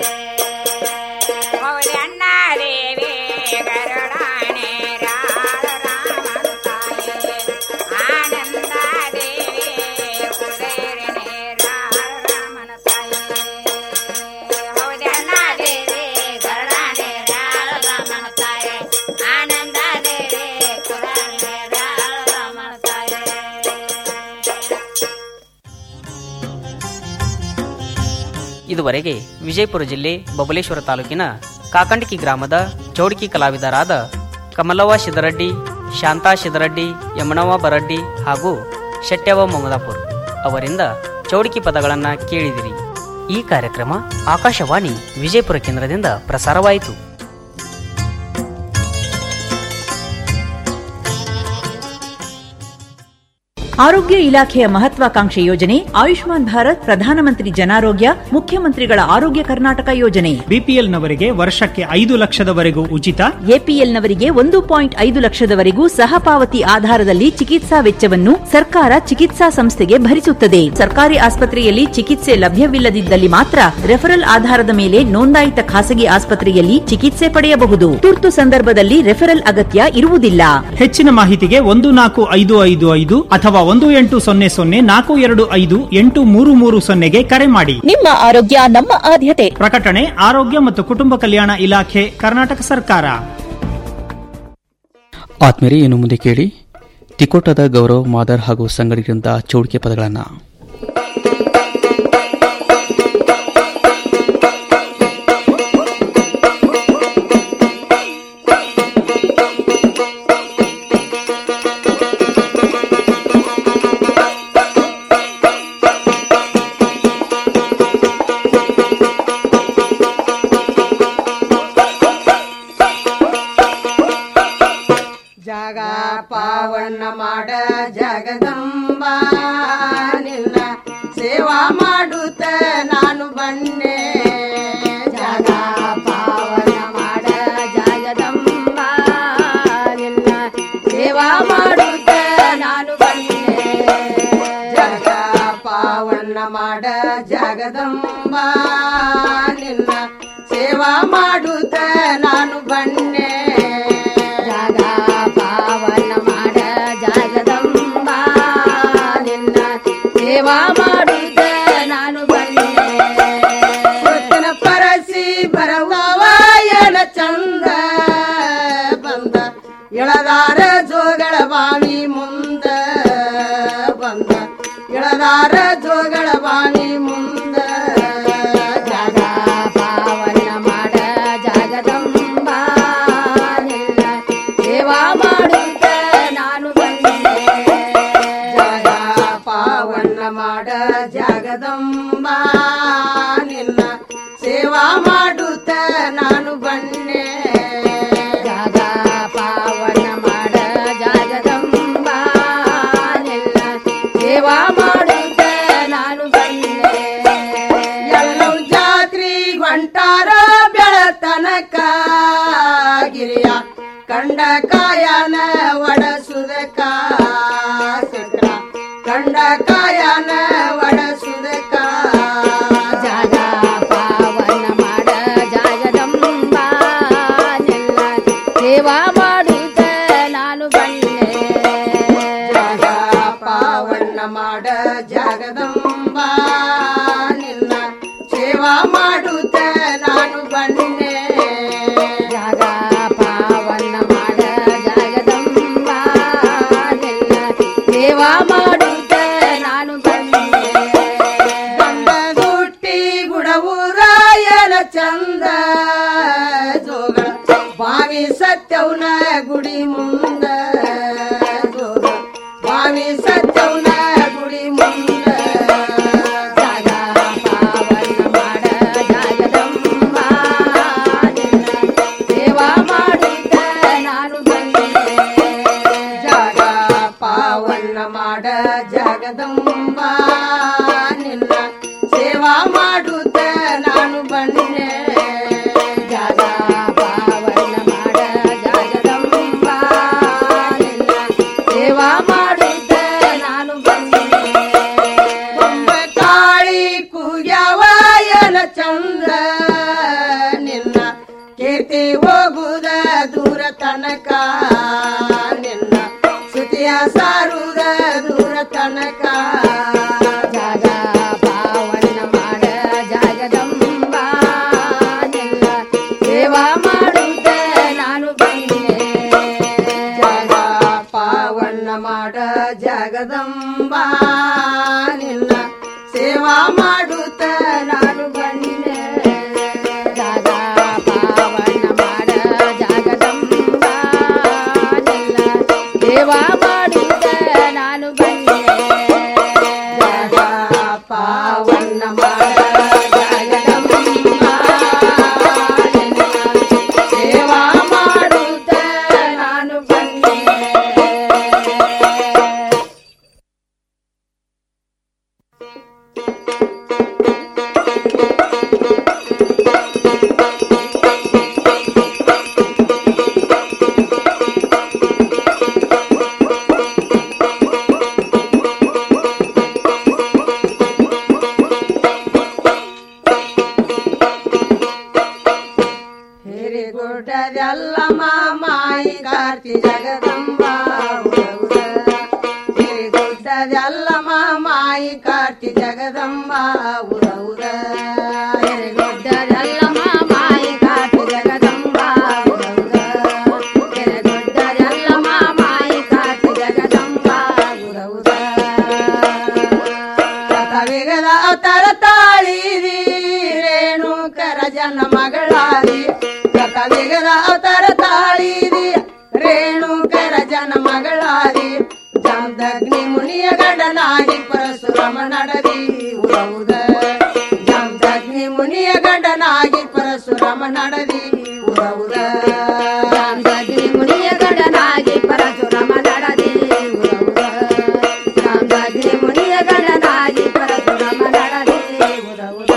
ಅಣ್ಣ ದೇವಿ ಗರುಡಾನೆ ರಾಮನ ತಾಯೇ ಆನಂದ ದೇವಿ ಕುದೇರನೆ ರಾಮನ ತಾಯೇ ಹೌದಣ್ಣ ದೇವಿ ಗರುಡಾನೆ ರಾಮನ ತಾಯೇ ಆನಂದ ದೇವಿ ಕುದೇರನೆ ರಾಮನ ತಾಯೇ ಇದುವರೆಗೆ ವಿಜಯಪುರ ಜಿಲ್ಲೆ ಬಬಲೇಶ್ವರ ತಾಲೂಕಿನ ಕಾಕಂಡಕಿ ಗ್ರಾಮದ ಚೌಡಿಕಿ ಕಲಾವಿದರಾದ ಕಮಲವ್ವ ಶಿದರಡ್ಡಿ ಶಾಂತಾ ಶಿದರಡ್ಡಿ ಯಮನವ್ವ ಬರಡ್ಡಿ ಹಾಗೂ ಶೆಟ್ಯವ್ವ ಮೊಮದಾಪುರ್ ಅವರಿಂದ ಚೌಡಿಕಿ ಪದಗಳನ್ನು ಕೇಳಿದಿರಿ ಈ ಕಾರ್ಯಕ್ರಮ ಆಕಾಶವಾಣಿ ವಿಜಯಪುರ ಕೇಂದ್ರದಿಂದ ಪ್ರಸಾರವಾಯಿತು ಆರೋಗ್ಯ ಇಲಾಖೆಯ ಮಹತ್ವಾಕಾಂಕ್ಷೆ ಯೋಜನೆ ಆಯುಷ್ಮಾನ್ ಭಾರತ್ ಪ್ರಧಾನಮಂತ್ರಿ ಜನಾರೋಗ್ಯ ಮುಖ್ಯಮಂತ್ರಿಗಳ ಆರೋಗ್ಯ ಕರ್ನಾಟಕ ಯೋಜನೆ ಬಿಪಿಎಲ್ನವರಿಗೆ ವರ್ಷಕ್ಕೆ ಐದು ಲಕ್ಷದವರೆಗೂ ಉಚಿತ ಎಪಿಎಲ್ನವರಿಗೆ ಒಂದು ಪಾಯಿಂಟ್ ಐದು ಲಕ್ಷದವರೆಗೂ ಸಹ ಪಾವತಿ ಆಧಾರದಲ್ಲಿ ಚಿಕಿತ್ಸಾ ವೆಚ್ಚವನ್ನು ಸರ್ಕಾರ ಚಿಕಿತ್ಸಾ ಸಂಸ್ಥೆಗೆ ಭರಿಸುತ್ತದೆ ಸರ್ಕಾರಿ ಆಸ್ಪತ್ರೆಯಲ್ಲಿ ಚಿಕಿತ್ಸೆ ಲಭ್ಯವಿಲ್ಲದಿದ್ದಲ್ಲಿ ಮಾತ್ರ ರೆಫರಲ್ ಆಧಾರದ ಮೇಲೆ ನೋಂದಾಯಿತ ಖಾಸಗಿ ಆಸ್ಪತ್ರೆಯಲ್ಲಿ ಚಿಕಿತ್ಸೆ ಪಡೆಯಬಹುದು ತುರ್ತು ಸಂದರ್ಭದಲ್ಲಿ ರೆಫರಲ್ ಅಗತ್ಯ ಇರುವುದಿಲ್ಲ ಹೆಚ್ಚಿನ ಮಾಹಿತಿಗೆ ಒಂದು ನಾಲ್ಕು ಐದು ಐದು ಐದು ಅಥವಾ ಒಂದು ಎಂಟು ಸೊನ್ನೆ ಸೊನ್ನೆ ನಾಲ್ಕು ಎರಡು ಐದು ಎಂಟು ಮೂರು ಮೂರು ಸೊನ್ನೆಗೆ ಕರೆ ಮಾಡಿ ನಿಮ್ಮ ಆರೋಗ್ಯ ನಮ್ಮ ಆದ್ಯತೆ ಪ್ರಕಟಣೆ ಆರೋಗ್ಯ ಮತ್ತು ಕುಟುಂಬ ಕಲ್ಯಾಣ ಇಲಾಖೆ ಕರ್ನಾಟಕ ಸರ್ಕಾರ ಆತ್ಮೇರೆ ಇನ್ನು ಮುಂದೆ ಕೇಳಿ ತಿಕೋಟದ ಗೌರವ್ ಮಾದರ್ ಹಾಗೂ ಸಂಗಡಿಗರಿಂದ ಚೌಡಿಕೆ ಪದಗಳನ್ನು ಜಗ ಪಾವನ ಮಾಡ ಜಗದಂಬ ನಿನ್ನ ಸೇವಾ ಮಾಡುತ್ತ ನಾನು ಬನ್ನೆ ಜಗ ಪಾವನ ಮಾಡ ಜಗದಂಬ ನಿನ್ನ ಸೇವಾ ಮಾಡುತ್ತ ನಾನು ಬನ್ನೆ ಜಗ ಪಾವನ ಮಾಡ ಜಗದಂಬ ನಿನ್ನ ಸೇವಾ ಮಾಡುತ್ತ ನಾನು ಬನ್ನೆ ಜಗ ಪಾವನ ಮಾಡ ಜಗದಂಬ ನಿನ್ನ ಸೇವಾ ಮಾಡುತ್ತ ನಾನು ಬನ್ನೆ ಸುತ್ತಿನ ಪರಸಿ ಬರವಾಯನ ಚಂದ ಬಂದ ಇಳದಾರ ಜೋಗಳ ಬಾವಿ ಮುಂದ ಬಂದ ಇಳದಾರ ಜೋಗಳ ಬಾವಿ ಮುಂದ ಜಗ ಪಾವನ ಮಾಡ ಜಗದಂಬ ನಿನ್ನ ಸೇವಾ ಮಾಡುತ್ತ ನಾನು ಬಂದೆ ಜಗ ಪಾವನ ಮಾಡ ಜಗದಂಬ ನಿನ್ನ ಸೇವಾ ಮಾಡುತ್ತ ನಾನು ಬನ್ನೆ ಜಗ ಪಾವನ ಮಾಡ ಜಗದಂಬ ನಿನ್ನ ಸೇವಾ ಮಾಡುತ್ತ ನಾನು ಬನ್ನೆ ಎಲ್ಲೋ ಜಾತ್ರಿ ಹೊಂಟಾರ ಬೆಳತನಕ ಗಿರಿಯ ಕಂಡ ಕಾಯನ ಒಡಸುದಕ ಸಿಟ್ರ ಕಂಡ ಕಾಯನ ಒಡಸುದಕ ಜಗ ಪಾವನ ಮಾಡ ಜಗದಂಬ ನಿನ್ನ ಸೇವಾ ಮಾಡುತ್ತ ನಾನು ಬನ್ನೆ ಜಗ ಪಾವನ ಮಾಡ ಜಗದಂಬ ನಿನ್ನ ಸೇವಾ ಮಾಡುತ್ತ ನಾನು ಬನ್ನೆ ಜಗ ಪಾವನ ಮಾಡ ಜಗದಂಬ ನಿನ್ನ ಸೇವಾ ಮಾಡುತ್ತ ನಾನು ಬನ್ನೆ ಗಂಡದುಟ್ಟಿ ಗುಡವುರಾಯನ ಚಂದ ಜೋಗಳ ಬಾವಿ ಸತ್ಯವನ ಗುಡಿ ಮುಂದ ಜೋಗ ಬಾವಿ ಸತ್ಯವನ ಗುಡಿ ಮುಂದ ಜಗ ಪಾವನ ಮಾಡ ಜಗದಂಬ ನಿನ್ನ ಸೇವಾ ಮಾಡುತ್ತ ನಾನು ಬನ್ನೆ ಜಗ ಪಾವನ ಮಾಡ ಜಗದಂಬ ನಿನ್ನ ಸೇವಾ ಮಾಡುತ್ತ ನಾನು ಬನ್ನೆ ಜಗ ಪಾವನ ಚಂದ ನಿನ್ನ ಕೀರ್ತಿ ಹೋಗುದ ದೂರ ತನಕ ನಿನ್ನ ಸ್ತುತಿಯ ಸಾರುದ ದೂರ ತನಕ ಜಾಗ ಪಾವನ ಮಾಡ ಜಾಗದಂಬ ನಿನ್ನ ಸೇವಾ ಮಾಡುತ್ತೆ ನಾನು ಬಂದೆ ಜಾಗ ಪಾವನ ಮಾಡ ಜಗದಂಬ ನಿನ್ನ ಸೇವಾ ಮಾಡುತ್ತ ನಾನು ಬಂದೆ ಜಾಗ ಪಾವನ ಮಾಡ ಜಗದಂಬ ನಿನ್ನ ಸೇವಾ ಮಾಡುತ್ತ ನಾನು ಬಂದೆ ಜಾಗ ಪಾವನ ಮಾಡ ಜಗದಂಬ ನಿನ್ನ ಸೇವಾ ಮಾಡುತ್ತ ನಾನು ಬಂದೆ ಹಿರಿಗುಡ್ಡದೆಲ್ಲ ಮಾಮಾಯಿ ಕಾರ್ತಿ ಜಗದಂಬ ಹಿರಿಗುಡ್ಡದೆಲ್ಲ ಮಾಮಾಯಿ ಕಾರ್ತಿ ಜಗದಂಬ ಉದ ಉದ ಹಿರಿಗುಡ್ಡದೆಲ್ಲ ಮಾಮಾಯಿ ಕಾರ್ತಿ ಜಗದಂಬ ಉದ ಉದ ಹಿರಿಗುಡ್ಡದೆಲ್ಲ ಮಾಮಾಯಿ ಕಾರ್ತಿ ಜಗದಂಬ ಉದ ಉದ ಕಥವಿಗದ ಅವತಾರ ತಾಳಿದಿ ರೇಣುಕರ ಜನ ಮಗಳಾದಿ ಕಥವಿಗದ ಅವತಾರ ತಾಳಿದಿ ರೇಣುಕರ ಜನ ಮಗಳಾದಿ ಜಾಮದಗ್ನಿ ಮುನಿಯ ಗಂಡನಾಗಿ ಪರಶುರಾಮ ನಡದಿ ಉದ ಜಾಮದಗ್ನಿ ಮುನಿಯ ಗಂಡನಾಗಿ ಪರಶುರಾಮ ನಡದಿ ಉದ ಉದ ಜಾಮದಗ್ನಿ ಮುನಿಯ ಗಂಡನಾಗಿ ಪರಶುರಾಮ ನಡದಿ ಉದ ಉದ ಜಾಮದಗ್ನಿ ಮುನಿಯ ಗಂಡನಾಗಿ ಪರಶುರಾಮ ನಡದಿ ಉದ ಉದ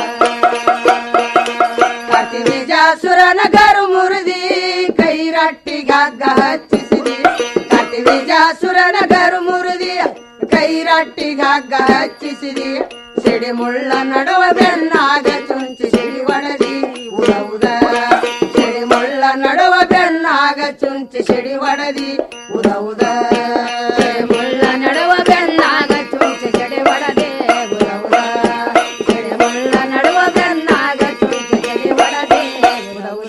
ಕತಿ ವಿಜಾಸುರನ ಗರು ಮುರಿದಿ ಕೈ ರಟ್ಟಿಗಾಗ ಹಚ್ಚಿಸಿದಿ ಕತಿ ವಿಜಾಸುರನ ಗರು ಮುರಿದಿ ಕೈ ರಟ್ಟಿಗಾಗ ಹಚ್ಚಿಸಿದಿ ಸಿಡಿ ಮುಳ್ಳ ನಡುವ ಬೆನ್ನಾಗ ಚುಂಚಿ ಸಿಡಿ ಒಡದಿ ಉದ ಉದ ಸಿಡಿ ಮುಳ್ಳ ನಡುವ ಬೆನ್ನಾಗ ಚುಂಚಿ ಸಿಡಿ ಒಡದಿ ಉದ ಉದ ಸಿಡಿ ಮುಳ್ಳ ನಡುವ ಬೆನ್ನಾಗ ಚುಂಚಿ ಸಿಡಿ ಒಡದೆ ಉದ ಉದ ಸಿಡಿ ಮುಳ್ಳ ನಡುವ ಬೆನ್ನಾಗ ಚುಂಚಿ ಸಿಡಿ ಒಡದೆ ಉದ ಉದ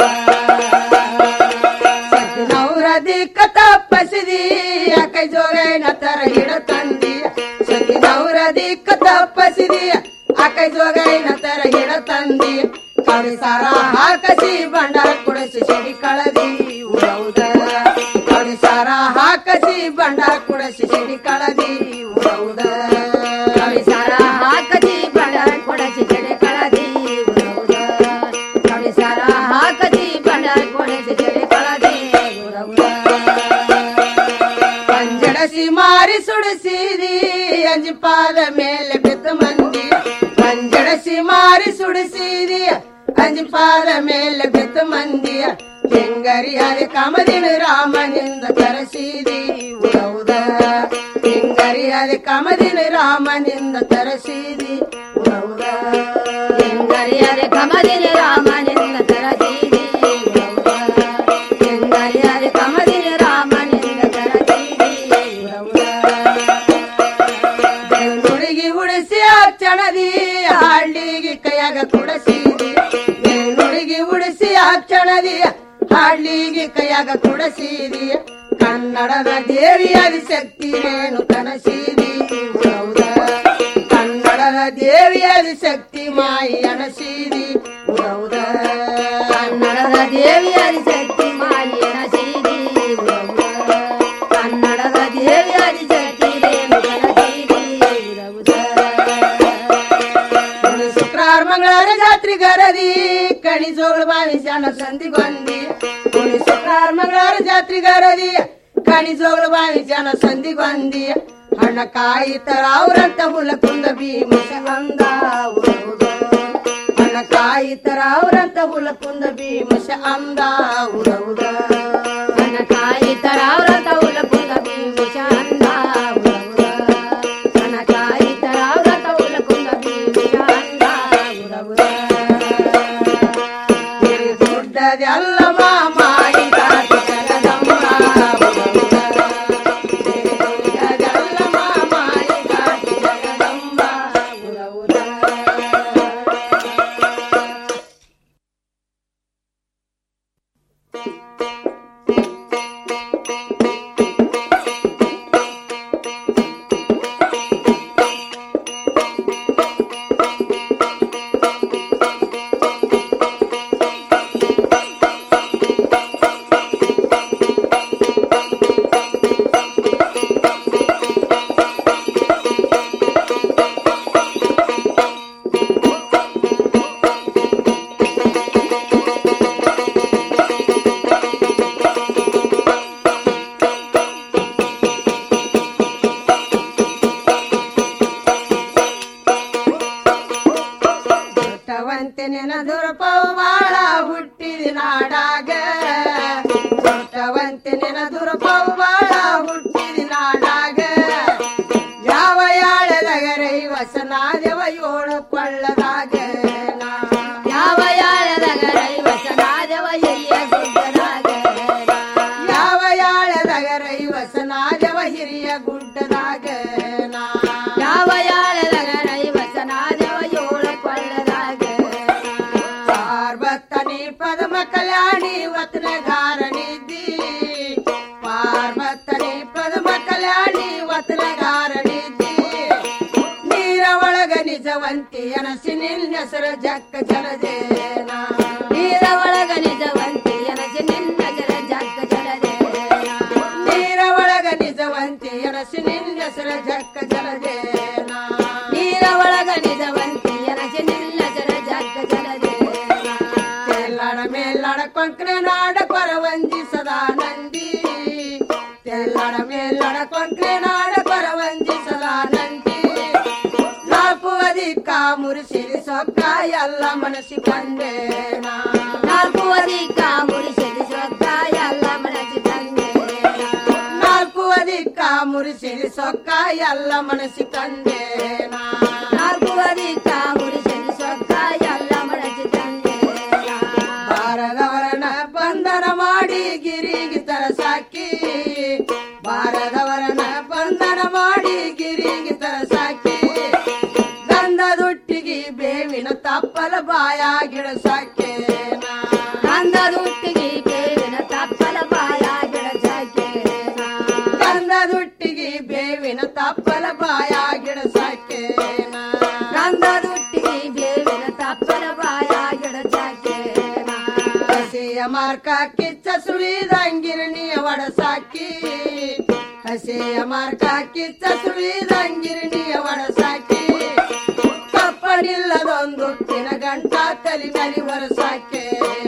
ಸತ್ತಿನವರ ದಿಕ್ಕ ತಪ್ಪಸಿದಿ ಯಾಕೆ ಜೋಗೈನ ತರ ಹಿಡ ತಂದಿ ಸತ್ತಿನವರ ದಿಕ್ಕ ತಪ್ಪಸಿದಿ ಆಕೈ ಜೋಗೈನ ತರ ಹಿಡ ತಂದಿ ಕಡಿ ಸಾರ ಹಾಕಸಿ ಬಂಡಾರ ಕುಡಿಸಿ ಸಿಡಿ ಕಳದಿ ಉದ ಕಡಿ ಸಾರ ಹಾಕಸಿ ಬಂಡಾರ ಕುಡಿಸಿ ಸಿಡಿ ಕಳದಿ ಉದ ಕಡಿ ಸಾರ ಹಾಕಸಿ ಬಂಡಾರ ಕುಡಿಸಿ ಸಿಡಿ ಕಳದಿ ಉದ ಕಡಿ ಸಾರ ಹಾಕಸಿ ಬಂಡಾರ ಕುಡಿಸಿ ಸಿಡಿ ಕಳದಿ ಪಂಜಡಸಿ ಮಾರಿ ಸುಡಿಸಿದಿ ಅಂಜಿಪಾದ ಮೇಲೆ ಬಿದ್ದ ಮಂದಿ ಪಂಜಡಸಿ ಮಾರಿ ಸುಡಿಸಿದಿ ಅಂಜಿಪಾದ ಮೇಲೆ ಬಿದ್ದ ಮಂದಿ ಹೆಂಗರಿಯಾದ ಕಮದಿನ ರಾಮನಿಂದ ತರಸಿದಿ ಉದ ಹೆಂಗರಿಯಾದ ಕಮದಿನ ರಾಮನಿಂದ ತರಸಿದಿ ಉದ ಹೆಂಗರಿಯಾದ ಕಮದಿನ ರಾಮನಿಂದ ತರಸಿದಿ ಹೆಂಗರಿಯಾದ ಕಮದಿನ ರಾಮನಿಂದ ತರಸಿದಿ ಬೆಂಗುಡಿಗೆ ಉಡಿಸಿ ಅಕ್ಷಣದಿ ಹಳ್ಳಿಗೆ ಕೈಯಾಗ ಕುಡಸಿದಿ ಬೆಂಗುಡಿಗೆ ಉಡಿಸಿ ಅಕ್ಷಣದಿ ಹಳ್ಳಿಗೆ ಕೈಯಾಗ ಕುಡಸಿದಿ ಕನ್ನಡದ ದೇವಿಯಾದಿ ಶಕ್ತಿ ರೇಣು ಕನಸಿದಿ ಉದ ಕನ್ನಡದ ದೇವಿಯಾದಿ ಶಕ್ತಿ ಮಾಯಿ ಅನಸಿದಿ ಉದ ಕನ್ನಡದ ದೇವಿಯಾದಿ ಶಕ್ತಿ ಮಾಯಿ ಅನಸಿದಿ ಉದ ಕನ್ನಡದ ದೇವಿಯಾದಿ ಶಕ್ತಿ ರೇಣು ಕನಸಿದಿ ಉದ ಶುಕ್ರವಾರ ಮಂಗಳವಾರ ಜಾತ್ರೆ ಗರದಿ ಕಣಿ ಜೋಗಳು ಬಾವಿ ಶಾನ ಸಂಧಿ ಗೊಂದಿ ಉಳಿ ಶುಕ್ರವಾರ ಮಂಗಳವಾರ ಜಾತ್ರೆ ಗರದಿ ಕಣಿ ಜೋಗಳು ಬಾವಿ ಶಾನ ಸಂಧಿ ಗೊಂದಿ ಹಣ್ಣ ಕಾಯಿ ತರ ಅವ್ರಂತ ಹುಲ ಕುಂದ ಭೀಮಸ ಅಂದ ಹಣ್ಣ ಕಾಯಿ ತರ ಅವ್ರಂತ ಹುಲ ಕುಂದ ಭೀಮಸ ಅಂದ ಉದ ಉದ ಹಣ್ಣ ಕಾಯಿ ತರ ಅವ್ರಂತ ಹುಲ ಕುಂದ ಭೀಮಸ ಅಂದ ಉದ ಉದ ಹಣ್ಣ ಕಾಯಿ ತರ ಅವ್ರಂತ ಹುಲ ಕುಂದ ಭೀಮಸ ಅಂದ ಉದ ಉದ ಸಿರಿಯುಗದೆಲ್ಲ ಮಾಮಾಯಿ ಕಾಟಿ ಜಗದಂಬ ಸಿರಿಯುಗದೆಲ್ಲ ಮಾಮಾಯಿ ಕಾಟಿ ಜಗದಂಬ ಉದ ಉದ ಹುಟ್ಟವಂತೆ ನೆನದುರಪವು ಬಾಳ ಹುಟ್ಟಿದ ನಾಡಾಗ ಹುಟ್ಟವಂತೆ ನೆನದುರಪವು ಬಾಳ ಹುಟ್ಟಿದ ನಾಡಾಗ ಯಾವ ಯಾಳದಗರೈ ವಸನಾದವ ಏಳು ಕೊಳ್ಳದಾಗ ಯಾವ ಯಾಳದಗರೈ ವಸನಾದವ ಹಿರಿಯ ಗುಡ್ಡದಾಗ ಯಾವ ಯಾಳದಗರೈ ವಸನಾದವ ಹಿರಿಯ ಗುಡ್ಡದಾಗ ಯಾವ ಯಾಳದಗರೈ ವಸನಾದವ ಏಳು ಕೊಳ್ಳದಾಗ ಪಾರ್ವತನಿ ಪದ್ಮ ಕಲ್ಯಾಣಿ ವತನಗಾರಣಿದ್ದಿ ಪಾರ್ವತನಿ ಪದ್ಮ ಕಲ್ಯಾಣಿ ವತನಗಾರಣಿದ್ದಿ ನೀರ ಒಳಗ ನಿಜವಂತಿ ಅನಸಿ ನಿಲ್ನೆಸರ ಜಕ್ಕ ಜಲದೇನ ನೀರ ಒಳಗ ನಿಜವಂತಿ ಅನಸಿ ನಿಲ್ನೆಸರ ಜಕ್ಕ ಜಲದೇನ ನೀರ ಒಳಗ ನಿಜವಂತಿ ಅನಸಿ ನಿಲ್ನೆಸರ ಜಕ್ಕ ಜಲದೇನ ನೀರ ಒಳಗ ನಿಜವಂತಿ ಅನಸಿ ನಿಲ್ನೆಸರ ಜಕ್ಕ ಜಲದೇನ ತೆಲ್ಲಡ ಮೇಲ್ಲಡ ಕೊಂಕಣ ನಾಡ ಕೊರವಂಜಿ ಸದಾನಂದಿ ತೆಲ್ಲಡ ಮೇಲ್ಲಡ ಕೊಂಕಣ ನಾಡ ಕೊರವಂಜಿ ಸದಾನಂದಿ ನಾಲ್ಕು ಅಧಿಕ ಮುರಿಸಿರಿ ಸೊಕ್ಕ ಎಲ್ಲ ಮನಸ್ಸಿ ಕಂಡೇನ ನಾಲ್ಕು ಅಧಿಕ ಮುರಿಸಿರಿ ಸೊಕ್ಕ ಎಲ್ಲ ಮನಸ್ಸಿ ಕಂಡೇನ ನಾಲ್ಕು ಅಧಿಕ ಮುರಿಸಿರಿ ಸೊಕ್ಕ ಎಲ್ಲ ಮನಸ್ಸಿ ಕಂಡೇನ ನಾಲ್ಕು ಅಧಿಕ ಮುರಿಸಿರಿ ಸೊಕ್ಕ ಎಲ್ಲ ಮನಸ್ಸಿ ಕಂಡೇನ ಬಾರದವರನ ಬಂಧನ ಮಾಡಿ ಗಿರಿಗೆ ತರಸಾಕಿ ಬಾರದವರನ ಬಂಧನ ಮಾಡಿ ಗಿರಿಗೆ ತರಸಾಕಿ ಗಂಧದೊಟ್ಟಿಗೆ ಬೇವಿನ ತಪ್ಪಲ ಬಾಯ ಗಿಡಸಾಕೆ ಗಂಧದೊಟ್ಟಿಗೆ ಬೇವಿನ ತಪ್ಪಲ ಬಾಯ ಗಿಡಸಾಕೆ ಗಂಧದೊಟ್ಟಿಗೆ ಬೇವಿನ ತಪ್ಪಲ ಬಾಯ ಗಿಡಸಾಕೆ ಗಂಧದೊಟ್ಟಿಗೆ ಬೇವಿನ ತಪ್ಪಲ ಬಾಯ ಗಿಡಸಾಕೆ ಹಸೆಯ ಮಾರ್ಕ ಕಿಚ್ಚ ಸುಳಿದಂಗಿರಣಿಯ ಒಡಸಾಕಿ ಹಸೆಯ ಮಾರ್ಕ ಕಿಚ್ಚ ಸುಳಿದಂಗಿರಣಿಯ ಒಡಸಾಕಿ ತಪ್ಪನಿಲ್ಲದೊಂದುಟ್ಟಿನ ಗಂಟ ತಲಿ ಮರಿ ಹೊರಸಾಕೆ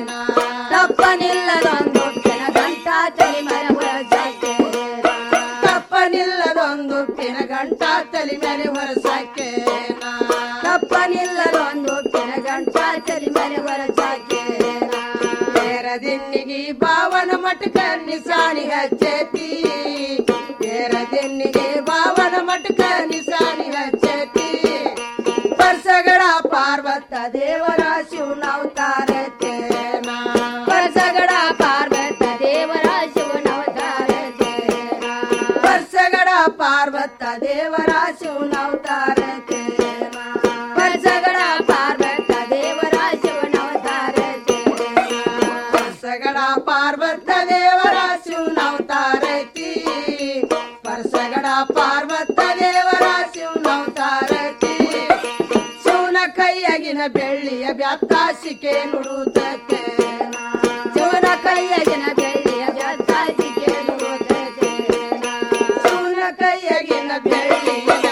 ತಪ್ಪನಿಲ್ಲದೊಂದುಟ್ಟಿನ ಗಂಟ ತಲಿ ಮರಿ ಹೊರಸಾಕೆ ತಪ್ಪನಿಲ್ಲದೊಂದುಟ್ಟಿನ ಗಂಟ ತಲಿ ಮರಿ ಹೊರಸಾಕೆ ತಪ್ಪನಿಲ್ಲದೊಂದುಟ್ಟಿನ ಗಂಟ ತಲಿ ಮರಿ ಹೊರಸಾಕೆ ದಿನ್ನಿಗೆ ಭಾವನ ಮಟಕ ನಿಸಾನಿ ಹಚ್ಚೇತಿ ದಿನ್ನಿಗೆ ಭಾವನ ಮಟಕ ನಿಸಾನಿ ಹಚ್ಚೇತಿ ಪರ್ಸಗಡ ಪಾರ್ವತ ದೇವರ ಶಿವನವತಾರತೇನ ಪರ್ಸಗಡ ಪಾರ್ವತ ದೇವರ ಶಿವನವತಾರತೇನ ಪರ್ಸಗಡ ಪಾರ್ವತ ದೇವರ ಶಿವನವತಾರತೇನ ಪರ್ಸಗಡ ಪಾರ್ವತ ದೇವರ ಶಿವನವತಾರತೇನ ಪರ್ಸಗಡ ಪಾರ್ವತ ದೇವರ ಶಿವನವತಾರತಿ ಪರ್ಸಗಡ ಪಾರ್ವತ ದೇವರ ಶಿವನವತಾರತಿ ಶಿವನ ಕೈಯಗಿನ ಬೆಳ್ಳಿಯ ಬ್ಯಾತ್ತಾಸಿಕೆ ನುಡುತ್ತತೆ ಶಿವನ ಕೈಯಗಿನ ಬೆಳ್ಳಿಯ ಬ್ಯಾತ್ತಾಸಿಕೆ ನುಡುತ್ತತೆ ಶಿವನ ಕೈಯಗಿನ ಬೆಳ್ಳಿಯ